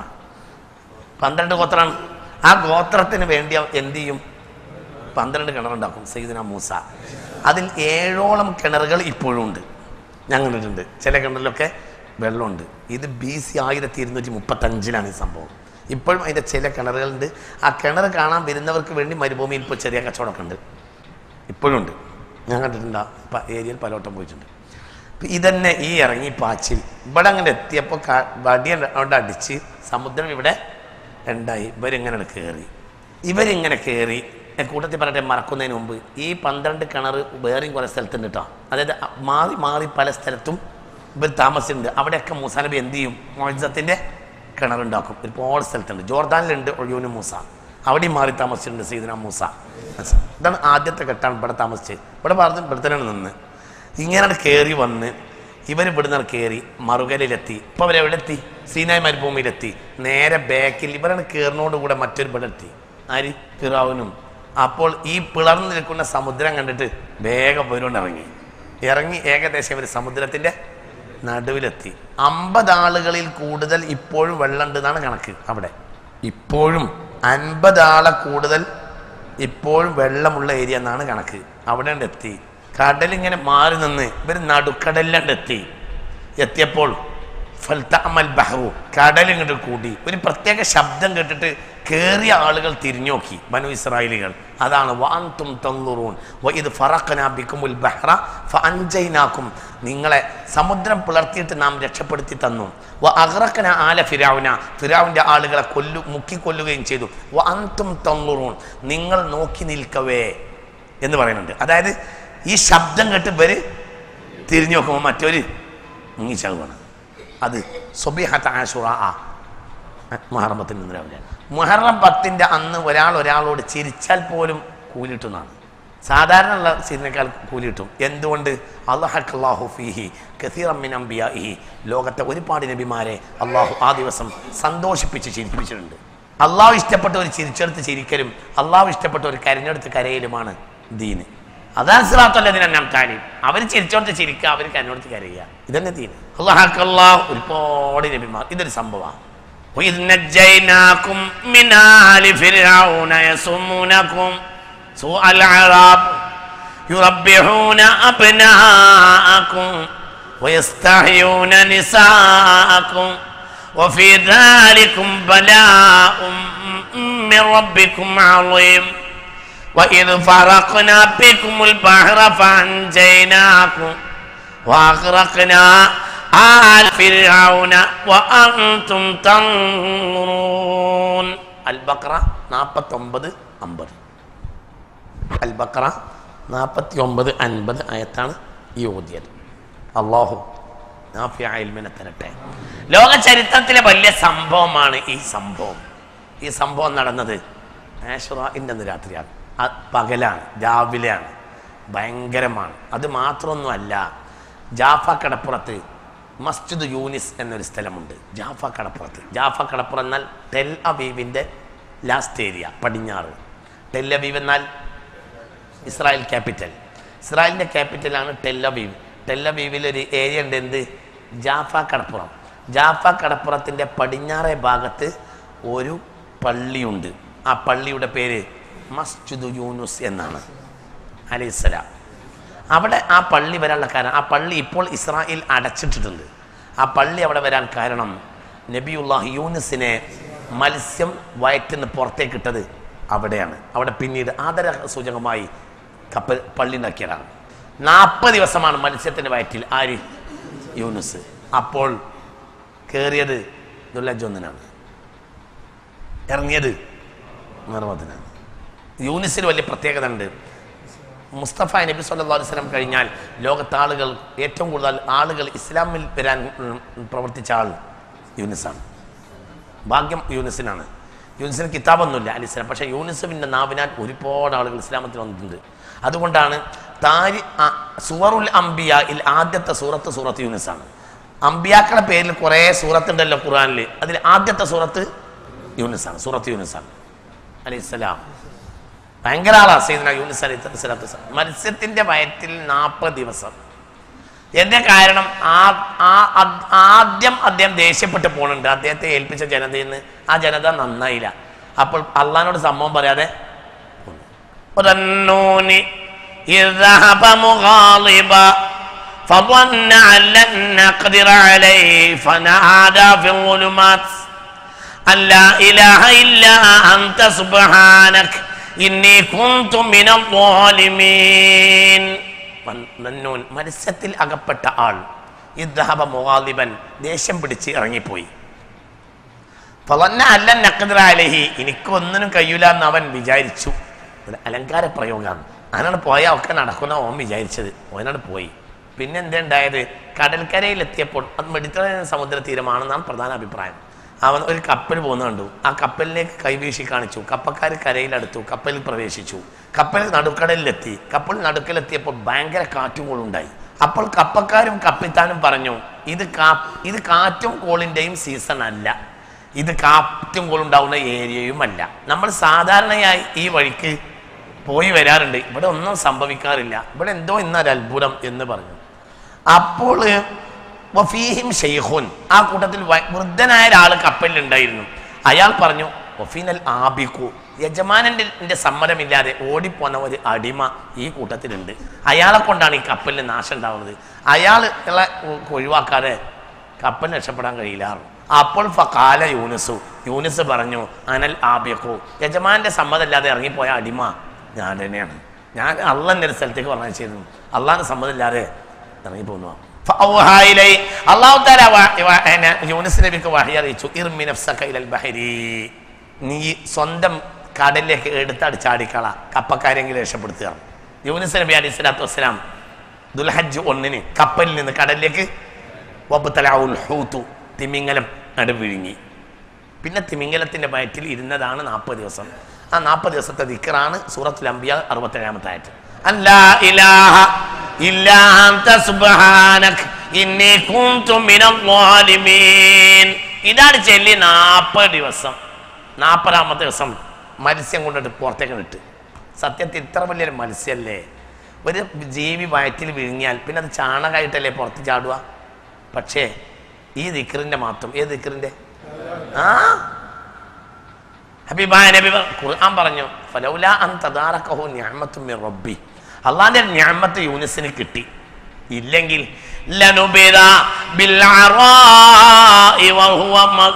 പന്ത്രണ്ട് ഗോത്രമാണ് ആ ഗോത്രത്തിന് വേണ്ടി അവൻ എന്ത് ചെയ്യും പന്ത്രണ്ട് കിണറുണ്ടാക്കും സയ്യിദിന മൂസ അതിൽ ഏഴോളം കിണറുകൾ ഇപ്പോഴും ഉണ്ട് ഞാൻ കണ്ടിട്ടുണ്ട് ചില കിണറിലൊക്കെ വെള്ളമുണ്ട് ഇത് ബി സി ആയിരത്തി ഇരുന്നൂറ്റി മുപ്പത്തഞ്ചിലാണ് ഈ സംഭവം ഇപ്പോഴും അതിൻ്റെ ചില കിണറുകളുണ്ട് ആ കിണർ കാണാൻ വരുന്നവർക്ക് വേണ്ടി മരുഭൂമിയിൽ ഇപ്പോൾ ചെറിയ കച്ചവടമൊക്കെ ഉണ്ട് ഇപ്പോഴും ഉണ്ട് ഞാൻ കണ്ടിട്ടുണ്ട് ആ ഏരിയയിൽ പലവട്ടം പോയിട്ടുണ്ട് ഇപ്പം ഇതന്നെ ഈ ഇറങ്ങി പാച്ചിൽ ഇവിടെ അങ്ങനെ എത്തിയപ്പോൾ വടി അവിടെ അടിച്ച് സമുദ്രം ഇവിടെ ഉണ്ടായി ഇവരിങ്ങനെ കയറി ഇവരിങ്ങനെ കയറി ഞാൻ കൂട്ടത്തിൽ പറയട്ടെ മറക്കുന്നതിന് മുമ്പ് ഈ പന്ത്രണ്ട് കിണർ വേറെയും കുറേ സ്ഥലത്തുണ്ട് കേട്ടോ അതായത് മാറി മാറി പല സ്ഥലത്തും ഇവർ താമസിച്ചിട്ടുണ്ട് അവിടെയൊക്കെ മൂസാനബി എന്ത് ചെയ്യും മോജത്തിൻ്റെ കിണറുണ്ടാക്കും ഒരുപാട് സ്ഥലത്തുണ്ട് ജോർദാനിലുണ്ട് ഒഴിയൂന് മൂസ അവിടെയും മാറി താമസിച്ചിട്ടുണ്ട് സീദന മൂസ ഇതാണ് ആദ്യത്തെ ഘട്ടമാണ് ഇവിടെ താമസിച്ചത് ഇവിടെ പറഞ്ഞു ഇവിടെ തന്നെയാണ് നിന്ന് ഇങ്ങനെ കയറി വന്ന് ഇവർ ഇവിടുന്ന് കയറി മറുകരയിലെത്തി ഇപ്പൊ അവരെവിടെ എത്തി സീനായ് മരുഭൂമിയിലെത്തി നേരെ ബാക്കിൽ ഇവരാണ് കയറിനോടുകൂടെ മറ്റൊരു ഇവിടെ എത്തി ആര് ഫിറാവുനും അപ്പോൾ ഈ പിളർന്നു നിൽക്കുന്ന സമുദ്രം കണ്ടിട്ട് വേഗം പോയിക്കൊണ്ട് ഇറങ്ങി ഇറങ്ങി ഏകദേശം ഇവർ സമുദ്രത്തിന്റെ നടുവിലെത്തി അമ്പത് ആളുകളിൽ കൂടുതൽ ഇപ്പോഴും വെള്ളമുണ്ട് എന്നാണ് കണക്ക് അവിടെ ഇപ്പോഴും അൻപത് ആളെ കൂടുതൽ ഇപ്പോഴും വെള്ളമുള്ള ഏരിയ എന്നാണ് കണക്ക് അവിടെ എത്തി കടലിങ്ങനെ മാറി നിന്ന് ഇവർ നടുക്കടലിലാണ്ട് എത്തി എത്തിയപ്പോൾ ഫൽത്തഅമൽ ബഹ്റു കടലിങ്ങോട്ട് കൂടി ഒരു പ്രത്യേക ശബ്ദം കേട്ടിട്ട് കേറിയ ആളുകൾ തിരിഞ്ഞു നോക്കി ബനു ഇസ്രായേലികൾ അതാണ് വാന്തും തന്നുറൂൺ ഇത് ഫറക്കനാബിക്കുമുൽ ബഹ്റ ഫഅൻജൈനാക്കും നിങ്ങളെ സമുദ്രം പിളർത്തിയിട്ട് നാം രക്ഷപ്പെടുത്തി തന്നു വ അഹ്റക്കന ആല ഫിരാവുന ഫിരാവിൻ്റെ ആളുകളെ കൊല്ലു മുക്കിക്കൊല്ലുകയും ചെയ്തു വ അന്തും തന്നുറൂൺ നിങ്ങൾ നോക്കി നിൽക്കവേ എന്ന് പറയുന്നുണ്ട് അതായത് ഈ ശബ്ദം കേട്ട് ഇവര് തിരിഞ്ഞു നോക്കുമ്പോൾ മറ്റൊരു മുങ്ങിച്ചാകുവാണ് അത് സ്വബിഹത്ത് ആശുറ ആ മുഹറമത്തിന് നിന്ന് രാവിലെ മുഹറം പത്തിൻ്റെ അന്ന് ഒരാൾ ഒരാളോട് ചിരിച്ചാൽ പോലും കൂലിട്ടുന്നതാണ് സാധാരണ ഉള്ള ചിരിനേക്കാൾ കൂലിയിട്ടും എന്തുകൊണ്ട് അള്ളാഹു ഫീഹി കസീറമ്മിൻ അംബിയാഹി ലോകത്തെ ഒരുപാട് നബിമാരെ അള്ളാഹു ആ ദിവസം സന്തോഷിപ്പിച്ച് ചിരിപ്പിച്ചിട്ടുണ്ട് അള്ളാഹു ഇഷ്ടപ്പെട്ട ഒരു ചിരിച്ചെടുത്ത് ചിരിക്കലും അള്ളാഹു ഇഷ്ടപ്പെട്ട ഒരു കരഞ്ഞെടുത്ത് കരയലുമാണ് ദീന് അതാണ് സിറാത്തല്ലതിന് ഞാൻ കാര്യം അവർ ചിരിച്ചോണ്ട് ചിരിക്കുക അവർ കരഞ്ഞോടുത്ത് കരയുക ഇതന്നെ ദീന് അള്ളാഹ് ഒരുപാട് നബിമാർ ഇതൊരു സംഭവമാണ് وإذ نجيناكم من آل فرعون يصومونكم سوء العذاب يربحون أبناءكم ويستحيون نساءكم وفي ذلكم بلاء من ربكم عظيم وإذ فرقنا بكم البحر فأنجيناكم وأغرقنا آل فرعون وأنتم تنظرون البقرة നാൽപ്പത്തി ഒമ്പത് അമ്പത് അൽ ബക്ര നാൽപ്പത്തി ഒമ്പത് അൻപത് ആയത്താണ് ഈ ഓതിയത് അള്ളാഹു നാഫിയായിൽമിനെ തരട്ടെ ലോക ചരിത്രത്തിലെ വലിയ സംഭവമാണ് ഈ സംഭവം ഈ സംഭവം നടന്നത് ആഷുറാൻ്റെ അന്ന് രാത്രിയാണ് അത് പകലാണ് രാവിലെയാണ് ഭയങ്കരമാണ് അത് മാത്രമൊന്നുമല്ല ജാഫ കടപ്പുറത്ത് മസ്ജിദ് യൂനിസ് എന്നൊരു സ്ഥലമുണ്ട് ജാഫ കടപ്പുറത്ത് ജാഫ കടപ്പുറം എന്നാൽ ടെൽ അവീവിൻ്റെ ലാസ്റ്റ് ഏരിയ പടിഞ്ഞാറ് ടെൽ അവീവ് എന്നാൽ ഇസ്രായേൽ ക്യാപിറ്റൽ ഇസ്രായേലിൻ്റെ ക്യാപിറ്റലാണ് ടെൽ അവീവ് ടെൽ അവീവിൽ ഒരു ഏരിയ ഉണ്ട് എന്ത് ജാഫ കടപ്പുറം ജാഫ കടപ്പുറത്തിൻ്റെ പടിഞ്ഞാറേ ഭാഗത്ത് ഒരു പള്ളിയുണ്ട് ആ പള്ളിയുടെ പേര് മസ്ജിദ് യൂനുസ് എന്നാണ് അലൈഹിസ്സലാം അവിടെ ആ പള്ളി വരാനുള്ള കാരണം ആ പള്ളി ഇപ്പോൾ ഇസ്രായേൽ അടച്ചിട്ടിട്ടുണ്ട് ആ പള്ളി അവിടെ വരാൻ കാരണം നബിയുല്ലാഹ് യൂനിസിനെ മത്സ്യം വയറ്റിന്ന് പുറത്തേക്ക് ഇട്ടത് അവിടെയാണ് അവിടെ പിന്നീട് ആദര സൂചകമായി കപ്പൽ പള്ളി ഉണ്ടാക്കിയതാണ് നാൽപ്പത് ദിവസമാണ് മത്സ്യത്തിൻ്റെ വയറ്റിൽ ആര് യൂനുസ് അപ്പോൾ കയറിയത് ദുല്ലജൊന്നിനാണ് ഇറങ്ങിയത് നിർമ്മത്തിനാണ് യൂനിസിന് വലിയ പ്രത്യേകത ഉണ്ട് മുസ്തഫ നബി സല്ലാ വസ്ലം കഴിഞ്ഞാൽ ലോകത്തെ ആളുകൾ ഏറ്റവും കൂടുതൽ ആളുകൾ ഇസ്ലാമിൽ വരാൻ ഉം, പ്രവർത്തിച്ച ആൾ യൂനിസാണ് ഭാഗ്യം യൂനിസിനാണ് യൂനിസിന് കിതാബൊന്നുമില്ല അലിസ്ലാം പക്ഷേ യൂനിസുവിൻ്റെ നാവിനാൽ ഒരുപാട് ആളുകൾ ഇസ്ലാമത്തിൽ വന്നിട്ടുണ്ട് അതുകൊണ്ടാണ് താരി ആ, സുവറുൽ അംബിയ ഇൽ ആദ്യത്തെ സൂറത്ത് സൂറത്ത് യൂനിസാണ് അംബിയാക്കളുടെ പേരിൽ കുറേ സൂറത്തുണ്ടല്ലോ ഖുറാനിൽ അതിൽ ആദ്യത്തെ സൂറത്ത് യൂനിസാണ് സൂറത്ത് യൂനിസാണ് അലൈഹിസ്സലാം ഭയങ്കര ആളാ സൈദന യൂനിസ് അലൈഹി സ്വലാത്തു വസ്സലാം മത്സ്യത്തിന്റെ വയറ്റിൽ നാൽപ്പത് ദിവസം എന്റെ കാരണം ആ ആ അദ്- ആദ്യം അദ്ദേഹം ദേഷ്യപ്പെട്ട് പോകുന്നുണ്ട് അദ്ദേഹത്തെ ഏൽപ്പിച്ച ജനതയിൽ നിന്ന് ആ ജനത നന്നായില്ല അപ്പോൾ അള്ളഹാനോട് സംഭവം പറയാതെ ظنون إذ ذهب مغاضبا فظن أن لن نقدر عليه فنادى في الظلمات أن لا إله إلا أنت سبحانك إني كنت من الظالمين നന്നൂൻ മത്സ്യത്തിൽ അകപ്പെട്ട ആൾ ഇദ്ഹബ മുഗാലിബൻ ദേഷ്യം പിടിച്ച് ഇറങ്ങിപ്പോയി ഫലന്ന അല്ല നക്കദ്രാലഹി എനിക്കൊന്നിനും കഴിയൂല എന്ന് അവൻ വിചാരിച്ചു ഒരു അലങ്കാര പ്രയോഗമാണ് അവനാണ് പോയാൽ ഒക്കെ നടക്കുന്ന ഓൻ വിചാരിച്ചത് ഓനാണ് പോയി പിന്നെ എന്തുണ്ടായത് കടൽക്കരയിലെത്തിയപ്പോൾ അത് മെഡിറ്ററേനിയൻ സമുദ്ര തീരമാണെന്നാണ് പ്രധാന അഭിപ്രായം അവൻ ഒരു കപ്പൽ പോകുന്ന കണ്ടു ആ കപ്പലിലേക്ക് കൈവീശി കാണിച്ചു കപ്പക്കാർ കരയിലെടുത്തു കപ്പലിൽ പ്രവേശിച്ചു കപ്പൽ നടുക്കടലിലെത്തി കപ്പൽ നടുക്കലെത്തിയപ്പോൾ ഭയങ്കര കാറ്റും കോളുണ്ടായി അപ്പോൾ കപ്പക്കാരും കപ്പിത്താനും പറഞ്ഞു ഇത് കാ ഇത് കാറ്റും കോളിൻ്റെയും സീസൺ അല്ല ഇത് കാറ്റും കോളുണ്ടാവുന്ന ഏരിയയും അല്ല നമ്മൾ സാധാരണയായി ഈ വഴിക്ക് പോയി വരാറുണ്ട് ഇവിടെ ഒന്നും സംഭവിക്കാറില്ല ഇവിടെ എന്തോ ഇന്നൊരു അത്ഭുതം എന്ന് പറഞ്ഞു അപ്പോൾ വഫീഹിം ഷെയ്ഖുൻ ആ കൂട്ടത്തിൽ വ- വൃദ്ധനായ ഒരാൾ കപ്പലിലുണ്ടായിരുന്നു അയാൾ പറഞ്ഞു വഫീനൽ ആബിക്കു യജമാനന്റെ ന്റെ സമ്മതമില്ലാതെ ഓടിപ്പോന്ന ഒരു അടിമ ഈ കൂട്ടത്തിലുണ്ട് അയാളെ കൊണ്ടാണ് ഈ കപ്പലിന് നാശം ഉണ്ടാവുന്നത് അയാൾ ഒഴിവാക്കാതെ കപ്പൽ രക്ഷപ്പെടാൻ കഴിയില്ല അപ്പോൾ ഫക്കാല യൂനിസു യൂനിസ് പറഞ്ഞു അനൽ ആബിയക്കു യജമാന്റെ സമ്മതമില്ലാതെ ഇറങ്ങിപ്പോയ അടിമ ഞാൻ തന്നെയാണ് ഞാൻ അള്ളൻ്റെ ഒരു സ്ഥലത്തേക്ക് പറഞ്ഞു ചെയ്തു അള്ളാന്റെ സമ്മതമില്ലാതെ ഇറങ്ങിപ്പോന്നു ഫഔഹായിലൈ അള്ളാഹു തആല വ- വ- എന്നെ യൂനിസ് നബിക്ക് വഹി അറിയിച്ചു ഇർമി നഫ്സക ഇലൽ ബഹരി നീ സ്വന്തം കടലിലേക്ക് എടുത്തടിച്ചാടിക്കള കപ്പക്കാരെങ്കിലും രക്ഷപ്പെടുത്തുക യൂനിസ് നബി അലൈഹി സ്വലാത്തു വസ്സലാം ദുൽഹജ്ജ് ഒന്നിന് കപ്പലിൽ നിന്ന് കടലിലേക്ക് വബ്തലഉൽ ഹൂതു തിമിംഗലം നടു വിഴുങ്ങി പിന്നെ തിമിംഗലത്തിന്റെ വയറ്റിൽ ഇരുന്നതാണ് നാൽപ്പത് ദിവസം ആ നാൽപ്പത് ദിവസത്തെ ദിക്കറാണ് സൂറത്തുൽ അംബിയ അറുപത്തേഴാമത്തെ ആയത്ത് അല്ലാ ഇലാഹ ഇല്ലാ അൻത സുബ്ഹാനക ഇന്നി കുൻതു മിനൽ ളാലിമീൻ ഇതാണ് ചൊല്ലി നാൽപ്പത് ദിവസം നാൽപ്പതാമത്തെ ദിവസം മത്സ്യം കൊണ്ടിട്ട് പുറത്തേക്ക് ഇട്ട് സത്യത്തിൽ ഇത്ര വലിയൊരു മത്സ്യമല്ലേ ഒരു ജീവി വയറ്റിൽ വിഴുങ്ങിയാൽ പിന്നെ അത് ചാണകമായിട്ടല്ലേ പുറത്ത് ചാടുക പക്ഷേ ഈ ദിക്കറിന്റെ മാത്രം ഏത് ദിക്കറിന്റെ ആ ഹബീബായ നബി പ- ഖുർആൻ പറഞ്ഞു ഫലൗല അൻ തദാറകഹു നിഅമത്തും മിർ റബ്ബി അള്ളാന്റെ നിഅമത്ത് യൂനിസിന് കിട്ടി ഇല്ലെങ്കിൽ ലനുബിദ ബിൽ അറാഇ വഹുവ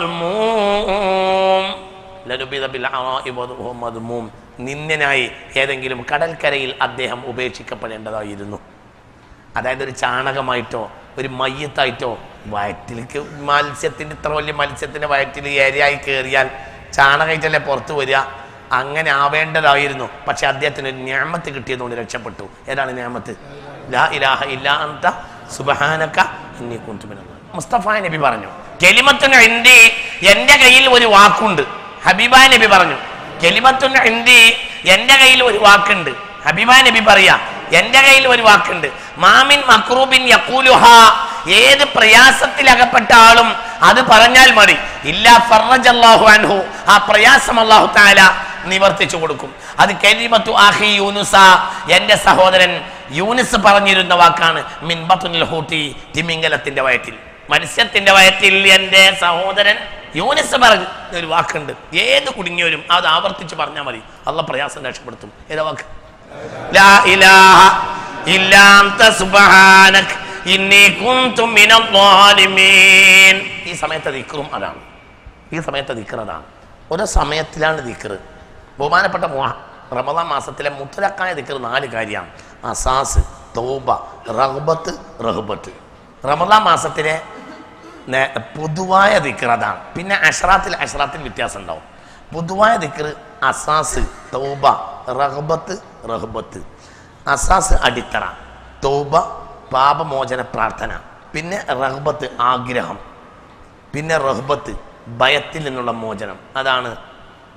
മദ്മൂം ലനുബിദ ബിൽ അറാഇ വഹുവ മദ്മൂം നിന്ദനായി ഏതെങ്കിലും കടൽക്കരയിൽ അദ്ദേഹം ഉപേക്ഷിക്കപ്പെടേണ്ടതായിരുന്നു അതായത് ഒരു ചാണകമായിട്ടോ ഒരു മയ്യത്തായിട്ടോ വയറ്റിലേക്ക് മത്സ്യത്തിൻ്റെ ഇത്ര വലിയ മത്സ്യത്തിൻ്റെ വയറ്റിൽ ഏരിയായി കയറിയാൽ ചാണകമായിട്ടല്ലേ പുറത്ത് വരിക അങ്ങനെ ആവേണ്ടതായിരുന്നു പക്ഷെ അദ്ദേഹത്തിന് ഒരു ഞാമത്ത് കിട്ടിയതുകൊണ്ട് രക്ഷപ്പെട്ടു ഏതാണ് ഞാമത്ത് ലാ ഇലാഹ ഇല്ലാ അന്ത സുബഹാനക ഇന്നി കുന്തു മിനൽ ളാലിമീൻ. മുസ്തഫ നബി പറഞ്ഞു കെലിമത്തുൻ ഇന്തി എൻ്റെ കയ്യിൽ ഒരു വാക്കുണ്ട് ഹബീബ നബി പറഞ്ഞു കെലിമത്തുൻ ഇന്തി എൻ്റെ കയ്യിൽ ഒരു വാക്കുണ്ട് ഹബീബ നബി പറയാ എന്റെ കയ്യിൽ ഒരു വാക്കുണ്ട് മാമിൻ മക്രൂബിൻ യക്കൂലുഹ ഏത് പ്രയാസത്തിൽ അകപ്പെട്ട ആളും അത് പറഞ്ഞാൽ മതി ഇല്ല ഫർറജ് അല്ലാഹു അൻഹു ആ പ്രയാസം അല്ലാഹു താല നിവർത്തിച്ചു കൊടുക്കും അത് കലിമത്തു ആഹി യൂനുസ എന്റെ സഹോദരൻ യൂനിസ് പറഞ്ഞിരുന്ന വാക്കാണ് മിൻ ബത്തുനിൽ ഹൂട്ടി തിമിംഗലത്തിന്റെ വയറ്റിൽ മത്സ്യത്തിന്റെ വയറ്റിൽ എന്റെ സഹോദരൻ യൂനിസ് പറഞ്ഞ ഒരു വാക്കുണ്ട് ഏത് കുടുങ്ങിയവരും അത് ആവർത്തിച്ച് പറഞ്ഞാൽ മതി അള്ള പ്രയാസം രക്ഷപ്പെടുത്തും ഏതാ വാക്ക് ലാ ഇലാഹ ഇല്ലാ അൻത സുബ്ഹാനക ഇന്നി കുൻതു മിനൽ ളാലിമീൻ ഈ സമയത്തെ ദിക്റും അതാണ് ഈ സമയത്തെ ദിക്ർ അതാണ് ഒരു സമയത്തിലാണ് ദിക്ർ ബഹുമാനപ്പെട്ട മുഹ- റമദാൻ മാസത്തിലെ മുത്തലക്കായ ദിക്ർ നാല് കാര്യമാണ് അസാസ് തൗബ റഹ്ബത്ത് റഹ്ബത്ത് റമദാൻ മാസത്തിലെ നേ- പൊതുവായ ദിക്ർ അതാണ് പിന്നെ അഷ്റാത്തിൽ അഷ്റാത്തിൽ വ്യത്യാസം ഉണ്ടാവും പൊതുവായ ദിക്ർ അസാസ് തൗബ റഹ്ബത്ത് റഹ്ബത്ത് അസാസ് അടിത്തറ തൗബ പാപമോചന പ്രാർത്ഥന പിന്നെ റഹ്ബത്ത് ആഗ്രഹം പിന്നെ റഹ്ബത്ത് ഭയത്തിൽ നിന്നുള്ള മോചനം അതാണ്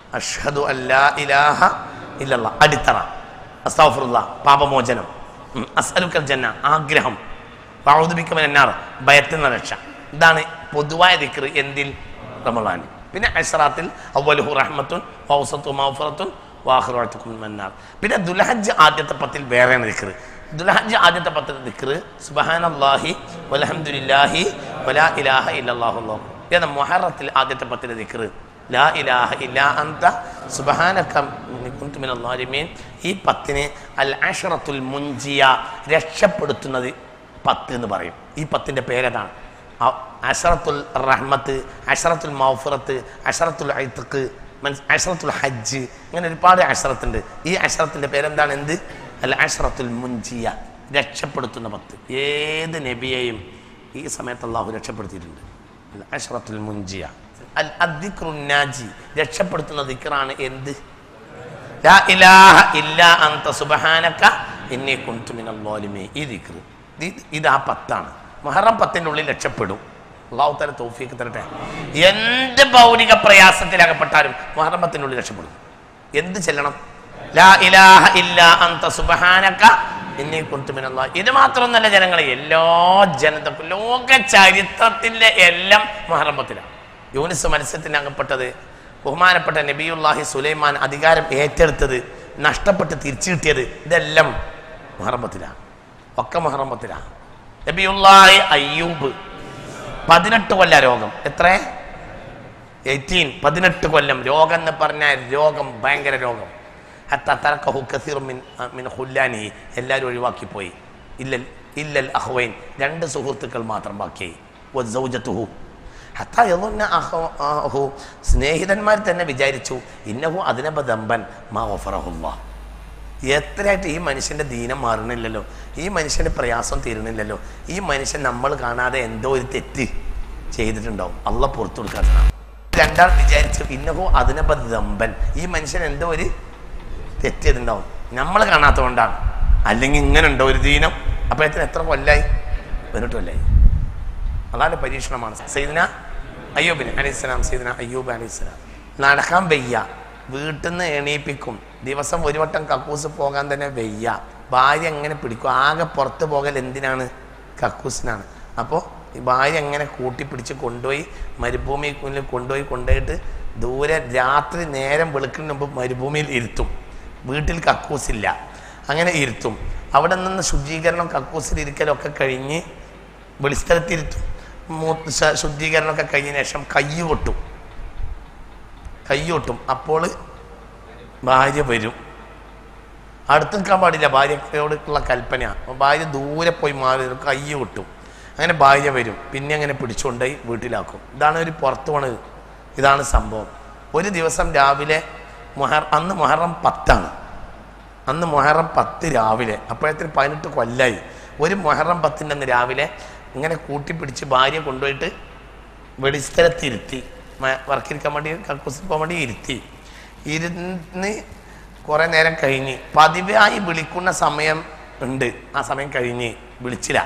അഷ്ഹദു അല്ലാ ഇലാഹ ഇല്ലല്ലാ അടിത്തറ അസ്താഫുറുള്ള പാപമോചനം ഉം, അസ്അലുക്കൽ ജന്ന ആഗ്രഹം വൗദുബിക്കമൻ എന്നാർ ഭയത്തിൽ നിന്ന് രക്ഷ ഇതാണ് പൊതുവായ ദിക്ർ എന്തിൽ റമളാൻ പിന്നെ അഷറാത്തിൽ അവലുഹു റഹ്മത്തുൻ വൗസത്തു മൗഫറത്തുൻ വാഹുറത്തുക്കും മന്നാർ പിന്നെ ദുൽഹജ്ജ് ആദ്യത്തെ പത്തിൽ വേറെയാണ് ദിക്ർ ദുൽഹജ്ജ് ആദ്യത്തെ പത്തിൽ ദിക്ർ സുബഹാനല്ലാഹി വലഹംദുലില്ലാഹി വലാ ഇലാഹ ഇല്ലല്ലാഹു അല്ലാഹു എന്ന മൊഹറത്തിൽ ആദ്യത്തെ പത്തിലെ ദിക്ർ ലാ ഇലാഹ ഇല്ലാ അന്ത സുബഹാനക ഇന്നി കുന്തു മിനൽ ളാലിമീൻ ഈ പത്തിന് അൽ അഷറത്തുൽ മുൻജിയ രക്ഷപ്പെടുത്തുന്നത് പത്ത് എന്ന് പറയും ഈ പത്തിൻ്റെ പേരതാണ് അ- അഷറത്തുൽ റഹ്മത്ത് അഷറത്തുൽ മൗഫറത്ത് അഷറത്തുൽ ഐത്തക്ക് മൻസ് അഷറത്തുൽ ഹജ്ജ് ഇങ്ങനെ ഒരുപാട് അഷറത്തുണ്ട് ഈ അഷറത്തിൻ്റെ പേരെന്താണ് എന്ത് അൽ അഷറത്തുൽ മുൻജിയ രക്ഷപ്പെടുത്തുന്ന പത്ത് ഏത് നബിയെയും ഈ സമയത്ത് അള്ളാഹു രക്ഷപ്പെടുത്തിയിട്ടുണ്ട് അൽ അഷറത്തുൽ മുൻജിയ അൽ അദ്ദിഖ്റുൻ നാജി രക്ഷപ്പെടുത്തുന്ന ദിക്റാണ് എന്ത് ലാ ഇലാഹ ഇല്ലാ അന്ത സുബ്ഹാനക ഇന്നി കുന്തു മിനൽ ളാലിമീൻ ഈ ദിക്ർ ഇത് ഇത് ആ പത്താണ് മുഹറം പത്തിൻ്റെ ഉള്ളിൽ രക്ഷപ്പെടും അള്ളാഹു തല തോഫിക്ക് തരട്ടെ എന്ത് ഭൗതിക പ്രയാസത്തിൽ അകപ്പെട്ടാലും മുഹറം പത്തിനുള്ളിൽ രക്ഷപ്പെടും എന്ത് ചെല്ലണം ലാ ഇലാഹ ഇല്ലാ അന്ത സുബ്ഹാനക ഇന്നി കുന്തു മിനൽ ളാ- ഇത് മാത്രമൊന്നല്ല ജനങ്ങളെ എല്ലാ ജനതക്കും ലോക ചരിത്രത്തിന്റെ എല്ലാം മുഹറം പത്തിലാണ് യൂനിസ് മത്സ്യത്തിന് അകപ്പെട്ടത് ബഹുമാനപ്പെട്ട നബിയുല്ലാഹി സുലൈമാൻ അധികാരം ഏറ്റെടുത്തത് നഷ്ടപ്പെട്ട് തിരിച്ചു കിട്ടിയത് ഇതെല്ലാം മുഹറമ്പത്തിലാണ് ഒക്കെ മുഹറമ്പത്തിലാണ് നബിയുല്ലാഹി അയ്യൂബ് പതിനെട്ട് കൊല്ല രോഗം എത്ര എയ്റ്റീൻ പതിനെട്ട് കൊല്ലം രോഗം എന്ന് പറഞ്ഞാൽ രോഗം ഭയങ്കര രോഗം ഹത്ത തറക്കഹു കസീർ മിൻ മിൻ ഹുല്ലാനി എല്ലാവരും ഒഴിവാക്കിപ്പോയി ഇല്ലൽ ഇല്ലൽ അഹ്വൈൻ രണ്ട് സുഹൃത്തുക്കൾ മാത്രം ബാക്കിയായി വസൗജത്തുഹു ഹത്ത യظن അഹ- അഹു സ്നേഹിതന്മാർ തന്നെ വിചാരിച്ചു ഇന്നഹു അതിനബദമ്പൻ മാ ഒഫറഹുല്ലാ എത്രയായിട്ട് ഈ മനുഷ്യന്റെ ദീനം മാറണില്ലല്ലോ ഈ മനുഷ്യന്റെ പ്രയാസം തീരണില്ലല്ലോ ഈ മനുഷ്യൻ നമ്മൾ കാണാതെ എന്തോ ഒരു തെറ്റ് ചെയ്തിട്ടുണ്ടാവും അള്ള പുറത്തു കൊടുക്കാത്ത രണ്ടാൾ വിചാരിച്ചു ഇന്നഹോ അതിനബദമ്പൻ ഈ മനുഷ്യൻ എന്തോ ഒരു തെറ്റ് ചെയ്തിട്ടുണ്ടാവും നമ്മൾ കാണാത്തതുകൊണ്ടാണ് അല്ലെങ്കിൽ ഇങ്ങനെ ഉണ്ടോ ഒരു ദീനം അപ്പോഴത്തിന് എത്ര കൊല്ലായി പതിനെട്ട് കൊല്ലായി അതാണ് പരീക്ഷണമാണ് സൈദന അയ്യൂബിന് അലൈഹിസ്സലാം സൈദന അയ്യൂബ് അലൈഹിസ്സലാം നടക്കാൻ വയ്യ വീട്ടിൽ നിന്ന് എണീപ്പിക്കും ദിവസം ഒരു വട്ടം കക്കൂസ് പോകാൻ തന്നെ വയ്യ ഭാര്യ എങ്ങനെ പിടിക്കും ആകെ പുറത്ത് പോകൽ എന്തിനാണ് കക്കൂസിനാണ് അപ്പോൾ ഈ ഭാര്യ എങ്ങനെ കൂട്ടിപ്പിടിച്ച് കൊണ്ടുപോയി മരുഭൂമിയിൽ കൊണ്ടുപോയി കൊണ്ടുപോയിട്ട് ദൂരെ രാത്രി നേരം വെളുക്കുന്നതിന് മുമ്പ് മരുഭൂമിയിൽ ഇരുത്തും വീട്ടിൽ കക്കൂസില്ല അങ്ങനെ ഇരുത്തും അവിടെ നിന്ന് ശുചീകരണം കക്കൂസിൽ ഇരിക്കലൊക്കെ കഴിഞ്ഞ് വെളിസ്ഥലത്തിരുത്തും മൂ- ശ- ശുദ്ധീകരണമൊക്കെ കഴിഞ്ഞ ശേഷം കയ്യ് കൊട്ടും കയ്യ് കൊട്ടും അപ്പോൾ ഭാര്യ വരും അടുത്ത് നിൽക്കാൻ പാടില്ല ഭാര്യയോടുള്ള കൽപ്പനയാണ് അപ്പോൾ ഭാര്യ ദൂരെ പോയി മാറി നിൽക്കും, കയ്യ് കൊട്ടും അങ്ങനെ ഭാര്യ വരും പിന്നെ അങ്ങനെ പിടിച്ചുകൊണ്ടുപോയി വീട്ടിലാക്കും ഇതാണ് ഒരു പുറത്ത് പോണത് ഇതാണ് സംഭവം ഒരു ദിവസം രാവിലെ മൊഹർ അന്ന് മൊഹറം പത്താണ് അന്ന് മൊഹറം പത്ത് രാവിലെ അപ്പോഴത്തേന് പതിനെട്ട് കൊല്ലായി ഒരു മൊഹറം പത്തിൻ്റെ അന്ന് രാവിലെ ഇങ്ങനെ കൂട്ടിപ്പിടിച്ച് ഭാര്യ കൊണ്ടുപോയിട്ട് വെളിസ്ഥലത്തിരുത്തി മ- വർക്കിരിക്കാൻ വേണ്ടി കക്കൂസിൽ പോകാൻ വേണ്ടി ഇരുത്തി ഇരുന്ന് കുറേ നേരം കഴിഞ്ഞ് പതിവായി വിളിക്കുന്ന സമയം ഉണ്ട് ആ സമയം കഴിഞ്ഞ് വിളിച്ചില്ല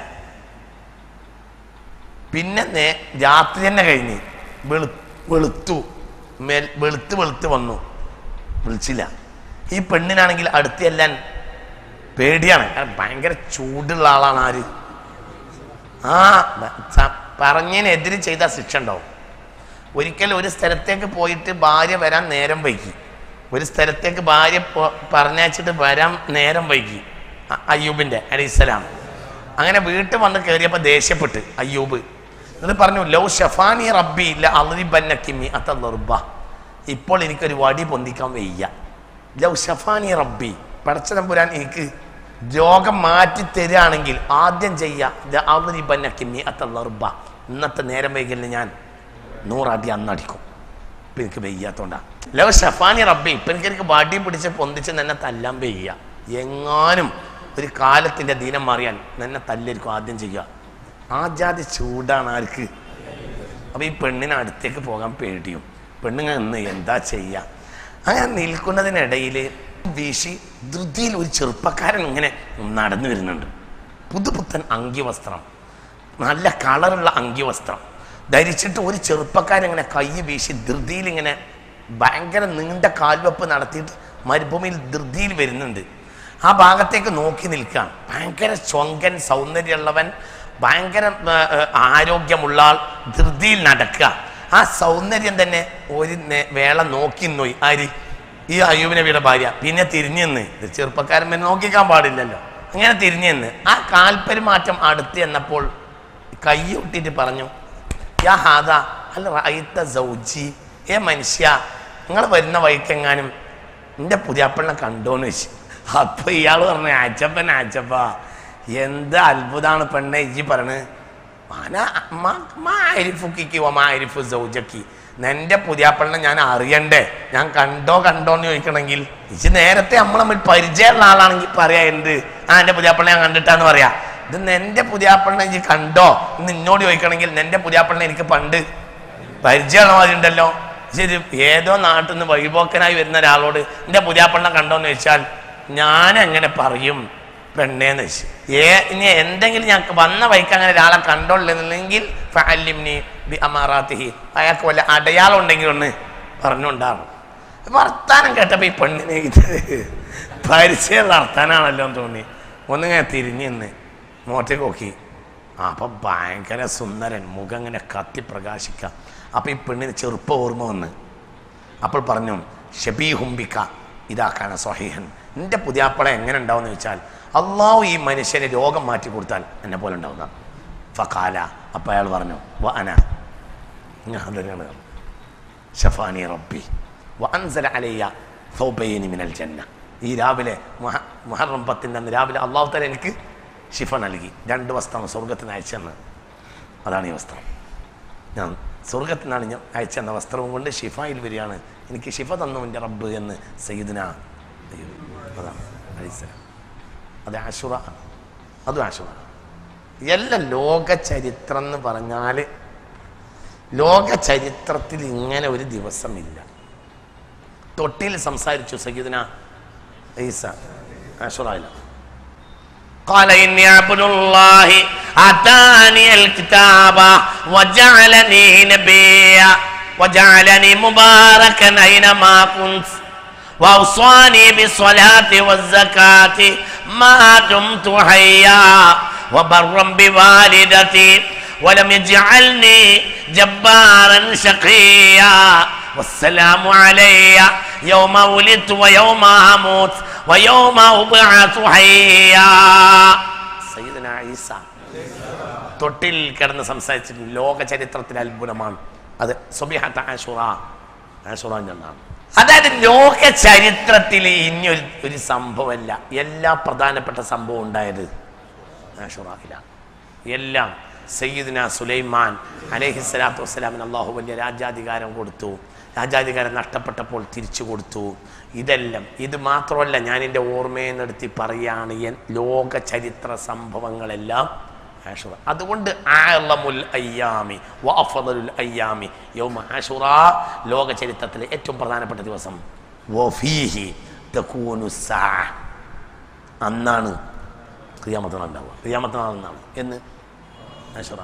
പിന്നെ നേ രാത്രി തന്നെ കഴിഞ്ഞ് വെളു വെളുത്തു മേൽ വെളുത്ത് വെളുത്ത് വന്നു വിളിച്ചില്ല ഈ പെണ്ണിനാണെങ്കിൽ അടുത്ത് ചെല്ലാൻ പേടിയാണ് കാരണം ഭയങ്കര ചൂടുള്ള ആളാണ് ആര് ആ ബ- സ- പറഞ്ഞതിനെതിരെ ചെയ്ത ശിക്ഷ ഉണ്ടാവും ഒരിക്കൽ ഒരു സ്ഥലത്തേക്ക് പോയിട്ട് ഭാര്യ വരാൻ നേരം വൈകി ഒരു സ്ഥലത്തേക്ക് ഭാര്യ പോ- പറഞ്ഞയച്ചിട്ട് വരാൻ നേരം വൈകി അ- അയ്യൂബിന്റെ അലൈഹിസ്സലാം അങ്ങനെ വീട്ടിൽ വന്ന് കയറിയപ്പോൾ ദേഷ്യപ്പെട്ട് അയ്യൂബ് എന്നിട്ട് പറഞ്ഞു ലൗ ഷഫാനി റബ്ബി ഇല്ല അളിബന്ന കിമ്മി അത്ത നിർബ ഇപ്പോൾ എനിക്കൊരു വടി പൊന്തിക്കാൻ വയ്യ ലൗ ഷഫാനി റബ്ബി പടച്ച തമ്പുരാൻ എനിക്ക് രോഗം മാറ്റി തരികയാണെങ്കിൽ ആദ്യം ചെയ്യുക അളിബന്ന കിമ്മി അത്ത നിർബ ഇന്നത്തെ നേരം വൈകലിന് ഞാൻ നൂറടി അന്നടിക്കും ഇപ്പം എനിക്ക് വെയ്യാത്തോണ്ടാ ലോ ഷഫാനി റബ്ബി ഇപ്പം എനിക്ക് എനിക്ക് വടി പിടിച്ച് പൊന്തിച്ച് നിന്നെ തല്ലാൻ വെയ്യ എങ്ങാനും ഒരു കാലത്തിൻ്റെ ദീനം മാറിയാൽ നിന്നെ തല്ലായിരിക്കും ആദ്യം ചെയ്യുക ആ ജാതി ചൂടാണ് ആർക്ക് അപ്പോൾ ഈ പെണ്ണിന് അടുത്തേക്ക് പോകാൻ പേടിയും പെണ്ണുങ്ങൾ ഇന്ന് എന്താ ചെയ്യുക അങ്ങനെ നിൽക്കുന്നതിനിടയിൽ വീശി ധൃതിയിൽ ഒരു ചെറുപ്പക്കാരൻ ഇങ്ങനെ നടന്നു വരുന്നുണ്ട് പുതുപുത്തൻ അങ്കിവസ്ത്രം നല്ല കളറുള്ള അങ്കിവസ്ത്രം ധരിച്ചിട്ട് ഒരു ചെറുപ്പക്കാരൻ ഇങ്ങനെ കൈ വീശി ധൃതിയിൽ ഇങ്ങനെ ഭയങ്കര നീണ്ട കാൽവെപ്പ് നടത്തിയിട്ട് മരുഭൂമിയിൽ ധൃതിയിൽ വരുന്നുണ്ട് ആ ഭാഗത്തേക്ക് നോക്കി നിൽക്കുകയാണ് ഭയങ്കര ചൊങ്കൻ സൗന്ദര്യമുള്ളവൻ ഭയങ്കര ആ, ആ, ആരോഗ്യമുള്ള ആൾ ധൃതിയിൽ നടക്കുക ആ സൗന്ദര്യം തന്നെ ഒരു നേ- വേള നോക്കി നോയി ആര് ഈ അയ്യൂബ് നബിയുടെ ഭാര്യ പിന്നെ തിരിഞ്ഞു നിന്ന് ഇത് ചെറുപ്പക്കാരൻ പിന്നെ നോക്കിക്കാൻ പാടില്ലല്ലോ അങ്ങനെ തിരിഞ്ഞു നിന്ന് ആ കാൽപെരുമാറ്റം അടുത്ത് എന്നപ്പോൾ കൈ ഒട്ടിട്ട് പറഞ്ഞു യാ ഹാദ അല്ല റഅയ്ത സൗജി ഏ മനുഷ്യ നിങ്ങൾ വരുന്ന വഴിക്കെങ്ങാനും എൻ്റെ പുതിയാപ്പിളിനെ കണ്ടോന്ന് വെച്ച് അപ്പൊ ഇയാൾ പറഞ്ഞു ആച്ചപ്പൻ ആച്ചപ്പ എന്ത് അത്ഭുതമാണ് പെണ്ണെ ഇജ്ജി പറയണത് മാരിഫുക്കിക്ക് സൗജക്കി നിന്റെ പുതിയാപ്പിളിനെ ഞാൻ അറിയണ്ടേ ഞാൻ കണ്ടോ കണ്ടോ എന്ന് ചോദിക്കണമെങ്കിൽ ഇച്ച് നേരത്തെ നമ്മൾ തമ്മിൽ പരിചയമുള്ള ആളാണെങ്കിൽ പറയാ എന്ത് ആ എൻ്റെ പുതിയാപ്പിളിനെ ഞാൻ കണ്ടിട്ടാന്ന് പറയാ ഇത് നിന്റെ പുതിയാപ്പിളിനെ ഇജ്ജ് കണ്ടോ എന്ന് എന്നോട് ചോദിക്കണമെങ്കിൽ നിന്റെ പുതിയാപ്പിളിനെ എനിക്ക് പണ്ട് പരിചയമുള്ള മാതിരി ഉണ്ടല്ലോ ശരി ഏതോ നാട്ടിൽ നിന്ന് വഴിപോക്കനായി വരുന്ന ഒരാളോട് എൻ്റെ പുതിയാപ്പിളിനെ കണ്ടോന്ന് ചോദിച്ചാൽ ഞാൻ എങ്ങനെ പറയും പെണ്ണേന്ന് വെച്ച് ഏ ഇനി എന്തെങ്കിലും ഞങ്ങൾക്ക് വന്ന വഴിക്ക് അങ്ങനെ ഒരാളെ കണ്ടോളില്ലെങ്കിൽ ഫഅല്ലിംനി ബി അമാറാത്തിഹി അയാൾക്ക് വല്ല അടയാളം ഉണ്ടെങ്കിൽ ഒന്ന് പറഞ്ഞുണ്ടാകും വർത്താനം കേട്ടപ്പോൾ ഈ പെണ്ണിനെ ഇത് പരിചയമുള്ള വർത്താനാണല്ലോ എന്ന് തോന്നി ഒന്നിങ്ങനെ തിരിഞ്ഞു നിന്ന് മോട്ടേക്ക് നോക്കി അപ്പൊ ഭയങ്കര സുന്ദരൻ മുഖം ഇങ്ങനെ കത്തി പ്രകാശിക്കാം അപ്പൊ ഈ പെണ്ണിന് ചെറുപ്പ ഓർമ്മ വന്ന് അപ്പോൾ പറഞ്ഞു ഷബീ ഹുംബിക്ക ഇതാക്കാണ് സ്വഹീഹൻ നിന്റെ പുതിയാപ്പള എങ്ങനെ ഉണ്ടാവും എന്ന് വെച്ചാൽ അള്ളാഹു ഈ മനുഷ്യന് രോഗം മാറ്റി കൊടുത്താൽ എന്നെ പോലെ ഉണ്ടാവുന്ന ഫക്കാല അപ്പം അയാൾ പറഞ്ഞു വ അന ഞാൻ തന്നെയാണ് ഷഫാനി റബ്ബി വൻസല അലയ്യ സൗബൈനി മിനൽ ജന്ന ഈ രാവിലെ മുഹ- മുഹറം പത്തിൻ്റെ അന്ന് രാവിലെ അള്ളാഹു തല എനിക്ക് ഷിഫ നൽകി രണ്ട് വസ്ത്രം സ്വർഗത്തിന് അയച്ചെന്ന് അതാണ് ഈ വസ്ത്രം ഞാൻ സ്വർഗത്തിനാണ് ഞാൻ അയച്ചെന്ന വസ്ത്രവും കൊണ്ട് ഷിഫായിൽ വരികയാണ് എനിക്ക് ഷിഫ തന്നു എൻ്റെ റബ്ബ് എന്ന് സയ്യിദിന അയ്യോ അതാണ് അലൈഹിസ്സലാം അത് ആശുറ അതും ആശുറ എല്ലാം ലോക ചരിത്രം എന്ന് പറഞ്ഞാൽ ലോക ചരിത്രത്തിൽ ഇങ്ങനെ ഒരു ദിവസമില്ല തൊട്ടിയിൽ സംസാരിച്ചു സയ്യിദിന ഈസ ആശുറയില്ല قال إني عبد الله آتاني الكتاب وجعلني نبيا وجعلني مباركا أينما كنت وأوصاني بالصلاة والزكاة ما دمت حيا وبرا بوالدتي ولم يجعلني جبارا شقيا والسلام علي يوم ولدت ويوم أموت ويوم أبعث حيا سيدنا عيسى തൊട്ടിൽ കിടന്ന് സംസാരിച്ചിട്ടുണ്ട് ലോക ചരിത്രത്തിലെ അത്ഭുതമാണ് അത് സുബിഹത്ത ആഷുറ ആഷുറ എന്നാണ് അതായത് ലോക ചരിത്രത്തിൽ ഇനി ഒരു ഒരു സംഭവമല്ല എല്ലാ പ്രധാനപ്പെട്ട സംഭവം ഉണ്ടായത് ആഷുറയിലാണ് എല്ലാം സയ്യിദിന സുലൈമാൻ അലൈഹി സ്വലാത്തു വസ്സലാമിന് അള്ളാഹു വലിയ രാജ്യാധികാരം കൊടുത്തു രാജ്യാധികാരം നഷ്ടപ്പെട്ടപ്പോൾ തിരിച്ചു കൊടുത്തു ഇതെല്ലാം ഇത് മാത്രമല്ല ഞാൻ എൻ്റെ ഓർമ്മയിൽ നിന്നെടുത്തി പറയുകയാണ് എൻ ലോക ചരിത്ര സംഭവങ്ങളെല്ലാം ആഷുറ അതുകൊണ്ട് ആലമുൽ അയ്യാമി വഅഫദലുൽ അയ്യാമി യൗമ ആഷുറ ലോക ചരിത്രത്തിലെ ഏറ്റവും പ്രധാനപ്പെട്ട ദിവസം വഫീഹി തകൂനു സാ അന്നാണ് ക്രിയാമത്തനാൾ ഉണ്ടാവുക ക്രിയാമത്തനാൾ എന്നാണ് എന്ന് ആഷുറ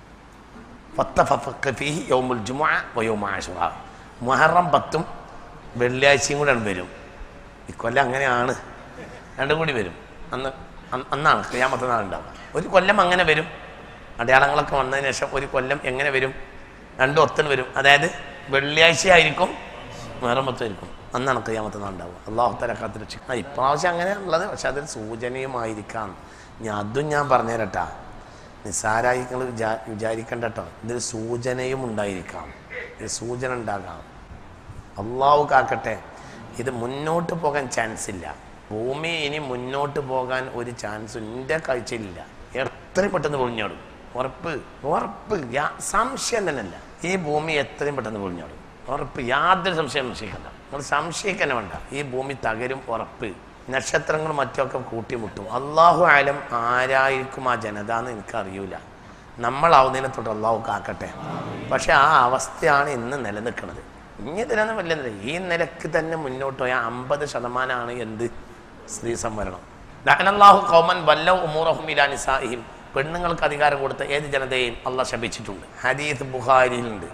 ഫത്തഫഖ ഫീഹി യൗമുൽ ജുമുഅ വയൗമ ആഷുറ മുഹറം പത്തും വെള്ളിയാഴ്ചയും കൂടെ വരും ഇക്കൊല്ലം അങ്ങനെയാണ് രണ്ടും കൂടി വരും അന്ന് അന്ന് അന്നാണ് ക്രിയാമത്തെ നാൾ ഉണ്ടാവുക ഒരു കൊല്ലം അങ്ങനെ വരും അടയാളങ്ങളൊക്കെ വന്നതിന് ശേഷം ഒരു കൊല്ലം എങ്ങനെ വരും രണ്ടും ഒത്തിന് വരും അതായത് വെള്ളിയാഴ്ച ആയിരിക്കും മുഹറം പത്തുമായിരിക്കും അന്നാണ് ക്രിയാമത്തെ നാൾ ഉണ്ടാവുക അള്ളാഹു തല കാത്തിരക്ഷിക്കും ആ ഇപ്രാവശ്യം അങ്ങനെയാണുള്ളത് പക്ഷെ അതൊരു സൂചനയുമായിരിക്കാം ഞാൻ അതും ഞാൻ പറഞ്ഞുതരട്ടാ നിസ്സാരായി നിങ്ങൾ വിചാ വിചാരിക്കണ്ട കേട്ടോ ഇതൊരു സൂചനയും ഉണ്ടായിരിക്കാം ഒരു സൂചന ഉണ്ടാകാം അള്ളാഹു കാക്കട്ടെ ഇത് മുന്നോട്ട് പോകാൻ ചാൻസ് ഇല്ല ഭൂമി ഇനി മുന്നോട്ട് പോകാൻ ഒരു ചാൻസ് എൻ്റെ കാഴ്ചയിലില്ല എത്രയും പെട്ടെന്ന് പൊളിഞ്ഞോടും ഉറപ്പ് ഉറപ്പ് യാ- സംശയം തന്നെയല്ല ഈ ഭൂമി എത്രയും പെട്ടെന്ന് പൊളിഞ്ഞോടും ഉറപ്പ് യാതൊരു സംശയം സംശയിക്കണ്ട നമ്മൾ സംശയിക്കന്നെ വേണ്ട ഈ ഭൂമി തകരും ഉറപ്പ് നക്ഷത്രങ്ങളും മറ്റൊക്കെ കൂട്ടിമുട്ടും അള്ളാഹു ആലം ആരായിരിക്കും ആ ജനത എന്ന് എനിക്കറിയൂല നമ്മളാവുന്നതിനെ തൊട്ട് അള്ളാഹു കാക്കട്ടെ പക്ഷെ ആ അവസ്ഥയാണ് ഇന്ന് നിലനിൽക്കുന്നത് ഇനി ഇതിനൊന്നും വലിയ ഈ നിലക്ക് തന്നെ മുന്നോട്ട് പോയാൽ അമ്പത് ശതമാനമാണ് എന്ത് സ്ത്രീ സംവരണം ലഅനല്ലാഹു ഖൗമൻ വല്ലൗ ഉമൂറഹും ഇലാ നിസാഇഹിം പെണ്ണുങ്ങൾക്ക് അധികാരം കൊടുത്ത ഏത് ജനതയെയും അള്ളാഹ് ശപിച്ചിട്ടുണ്ട് ഹദീസ് ബുഖാരിയിലുണ്ട്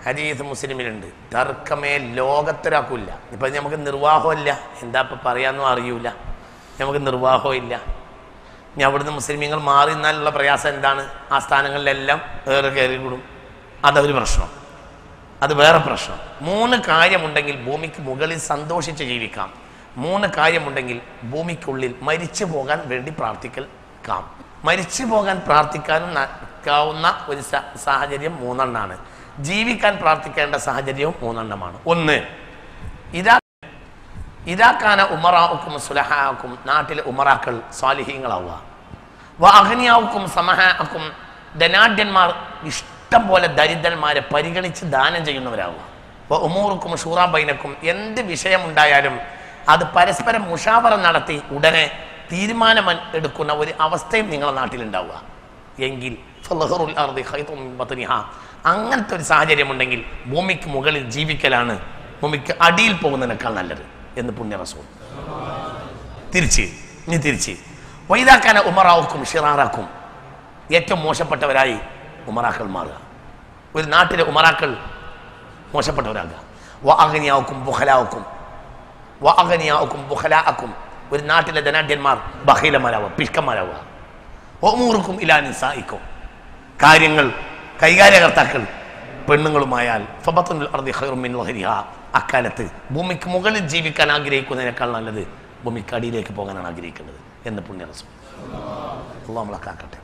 ഹദീസ് മുസ്ലിമിലുണ്ട് തർക്കമേ ലോകത്തൊരാക്കില്ല ഇപ്പം നമുക്ക് നിർവാഹമില്ല എന്താ ഇപ്പം പറയാമെന്നും അറിയൂല നമുക്ക് നിർവാഹവും ഇല്ല ഇനി അവിടുന്ന് മുസ്ലിമീങ്ങൾ മാറി നിന്നാലുള്ള പ്രയാസം എന്താണ് ആ സ്ഥാനങ്ങളിലെല്ലാം ഏറെ കയറി കൂടും അതൊരു പ്രശ്നം അത് വേറെ പ്രശ്നം മൂന്ന് കാര്യമുണ്ടെങ്കിൽ ഭൂമിക്ക് മുകളിൽ സന്തോഷിച്ച് ജീവിക്കാം മൂന്ന് കാര്യമുണ്ടെങ്കിൽ ഭൂമിക്കുള്ളിൽ മരിച്ചു പോകാൻ വേണ്ടി പ്രാർത്ഥിക്കൽ കാം മരിച്ചു പോകാൻ പ്രാർത്ഥിക്കാനും ക്കാവുന്ന ഒരു സ- സാഹചര്യം മൂന്നെണ്ണമാണ് ജീവിക്കാൻ പ്രാർത്ഥിക്കേണ്ട സാഹചര്യവും മൂന്നെണ്ണമാണ് ഒന്ന് ഇതാ ഇതാക്കാന ഉമറാക്കും സുലഹാക്കും നാട്ടിലെ ഉമറാക്കൾ സ്വാലിഹീങ്ങളാവുക വാഹനിയാവുക്കും സമഹാക്കും ധനാഢ്യന്മാർ ഇഷ്ടം പോലെ ദരിദ്രന്മാരെ പരിഗണിച്ച് ദാനം ചെയ്യുന്നവരാവുക അപ്പോൾ ഉമൂറുക്കും ഷൂറാബൈനക്കും എന്ത് വിഷയമുണ്ടായാലും അത് പരസ്പരം മുഷാവറ നടത്തി ഉടനെ തീരുമാനം എടുക്കുന്ന ഒരു അവസ്ഥയും നിങ്ങളുടെ നാട്ടിലുണ്ടാവുക എങ്കിൽ ഫലഹറുൽ അർദി ഖൈറും മിൻ ബത്നിഹാ. അങ്ങനത്തെ ഒരു സാഹചര്യം ഉണ്ടെങ്കിൽ ഭൂമിക്ക് മുകളിൽ ജീവിക്കലാണ് ഭൂമിക്ക് അടിയിൽ പോകുന്നതിനേക്കാൾ നല്ലത് എന്ന് പുണ്യ റസൂൽ തിരിച്ച് ഇനി തിരിച്ച് വൈതാക്കാന ഉമറാവുക്കും ഷിറാറാക്കും ഏറ്റവും മോശപ്പെട്ടവരായി ഉമറാക്കൾ മാറുക ഒരു നാട്ടിലെ ഉമറാക്കൾ മോശപ്പെട്ടവരാകുക വ അഗ്നിയാവുക്കും ബുഹലാവുക്കും വ അഗ്നിയാവുക്കും ബുഹലാക്കും ഒരു നാട്ടിലെ ധനാഢ്യന്മാർ ബഹീലന്മാരാവുക പിഷ്കന്മാരാവുക ഓമൂറുക്കും ഇലാ നിസായിക്കും കാര്യങ്ങൾ കൈകാര്യകർത്താക്കൾ പെണ്ണുങ്ങളുമായാൽ ഫബത്തുൽ അർദി ഖൈറും മിൻ ലഹരിഹ അക്കാലത്ത് ഭൂമിക്ക് മുകളിൽ ജീവിക്കാൻ ആഗ്രഹിക്കുന്നതിനേക്കാൾ നല്ലത് ഭൂമിക്ക് അടിയിലേക്ക് പോകാനാണ് ആഗ്രഹിക്കുന്നത് എന്ന് പുണ്യ റസൂൽ അള്ളാഹ് നമ്മളെ കാക്കട്ടെ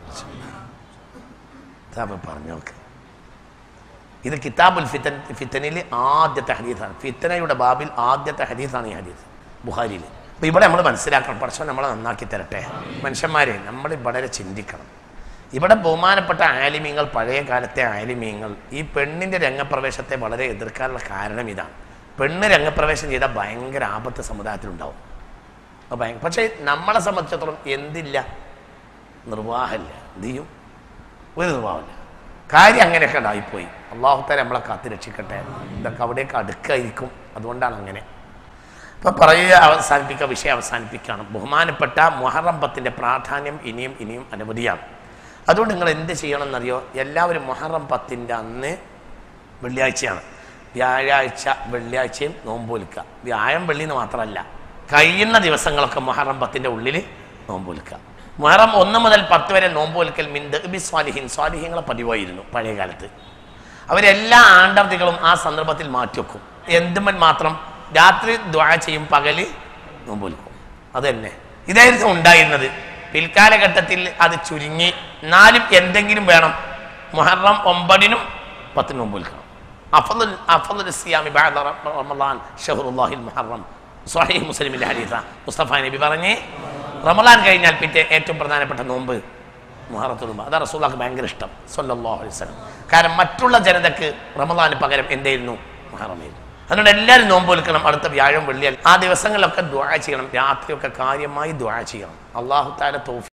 ഇതാ പറഞ്ഞു നോക്ക് ഇത് കിതാബുൽ ഫിത്തൻ ഫിത്തനിൽ ആദ്യത്തെ ഹദീസാണ് ഫിത്തനയുടെ ബാബിൽ ആദ്യത്തെ ഹദീസാണ് ഈ ഹദീസ് ബുഹാരിയിൽ അപ്പോൾ ഇവിടെ നമ്മൾ മനസ്സിലാക്കണം പക്ഷേ നമ്മളെ നന്നാക്കി തരട്ടെ മനുഷ്യന്മാരെ നമ്മൾ വളരെ ചിന്തിക്കണം ഇവിടെ ബഹുമാനപ്പെട്ട ആലിമീങ്ങൾ പഴയ കാലത്തെ ആലിമീങ്ങൾ ഈ പെണ്ണിൻ്റെ രംഗപ്രവേശത്തെ വളരെ എതിർക്കാനുള്ള കാരണം ഇതാണ് പെണ്ണ് രംഗപ്രവേശം ചെയ്താൽ ഭയങ്കര ആപത്ത് സമുദായത്തിലുണ്ടാവും അത് ഭയങ്കര പക്ഷേ നമ്മളെ സംബന്ധിച്ചിടത്തോളം എന്തില്ല നിർവാഹമില്ല എന്ത് ചെയ്യും ഒരു നിർവാഹമില്ല കാര്യം അങ്ങനെയൊക്കെ ഉണ്ടായിപ്പോയി അള്ളാഹുത്താല നമ്മളെ കാത്ത് രക്ഷിക്കട്ടെ ഇതൊക്കെ അവിടേക്ക് അടുക്കായിരിക്കും അതുകൊണ്ടാണ് അങ്ങനെ ഇപ്പം പറയുക അവസാനിപ്പിക്കുക വിഷയം അവസാനിപ്പിക്കുകയാണ് ബഹുമാനപ്പെട്ട മുഹറം പത്തിൻ്റെ പ്രാധാന്യം ഇനിയും ഇനിയും അനവധിയാണ് അതുകൊണ്ട് നിങ്ങൾ എന്ത് ചെയ്യണമെന്നറിയോ എല്ലാവരും മുഹറം പത്തിൻ്റെ അന്ന് വെള്ളിയാഴ്ചയാണ് വ്യാഴാഴ്ച വെള്ളിയാഴ്ചയും നോമ്പൊലിക്കുക വ്യാഴം വെള്ളിന്ന് മാത്രമല്ല കഴിയുന്ന ദിവസങ്ങളൊക്കെ മുഹറം പത്തിൻ്റെ ഉള്ളിൽ നോമ്പൊലിക്കുക മുഹറം ഒന്ന് മുതൽ പത്ത് വരെ നോമ്പൊലിക്കൽ മിന്ത് ബി സ്വാലിഹിൻ സ്വാലിഹ്യങ്ങളെ പതിവായിരുന്നു പഴയ കാലത്ത് അവരെല്ലാ ആണ്ടർത്തികളും ആ സന്ദർഭത്തിൽ മാറ്റിവെക്കും എന്തുമൻ മാത്രം രാത്രി ദ്വാ ചെയ്യും പകല് നോമ്പൊലിക്കും അത് തന്നെ ഇതായിരുന്നു ഉണ്ടായിരുന്നത് പിൽക്കാലഘട്ടത്തിൽ അത് ചുരുങ്ങി എന്നാലും എന്തെങ്കിലും വേണം മുഹറം ഒമ്പതിനും പത്തിനും നോമ്പൊലിക്കണം അഫദുൽ അഫദുൽ സിയാമി ബഅദ റമളാൻ ഷഹറുല്ലാഹിൽ മുഹറം സ്വഹീഹ് മുസ്ലിമിലെ ഹദീസ മുസ്തഫ നബി പറഞ്ഞ് റമളാൻ കഴിഞ്ഞാൽ പിറ്റേ ഏറ്റവും പ്രധാനപ്പെട്ട നോമ്പ് മുഹറത്തുൽ അതാ റസൂലാക്ക് ഭയങ്കര ഇഷ്ടം സല്ലല്ലാഹു അലൈഹി വസല്ലം കാരണം മറ്റുള്ള ജനതക്ക് റമളാന് പകരം എന്തായിരുന്നു മുഹറമായിരുന്നു അതുകൊണ്ട് എല്ലാവരും നോമ്പ് വിൽക്കണം അടുത്ത വ്യാഴം വെള്ളിയാൽ ആ ദിവസങ്ങളിലൊക്കെ ദ്വാ ചെയ്യണം രാത്രിയൊക്കെ കാര്യമായി ദ്വാ ചെയ്യണം അള്ളാഹു താല തോഫി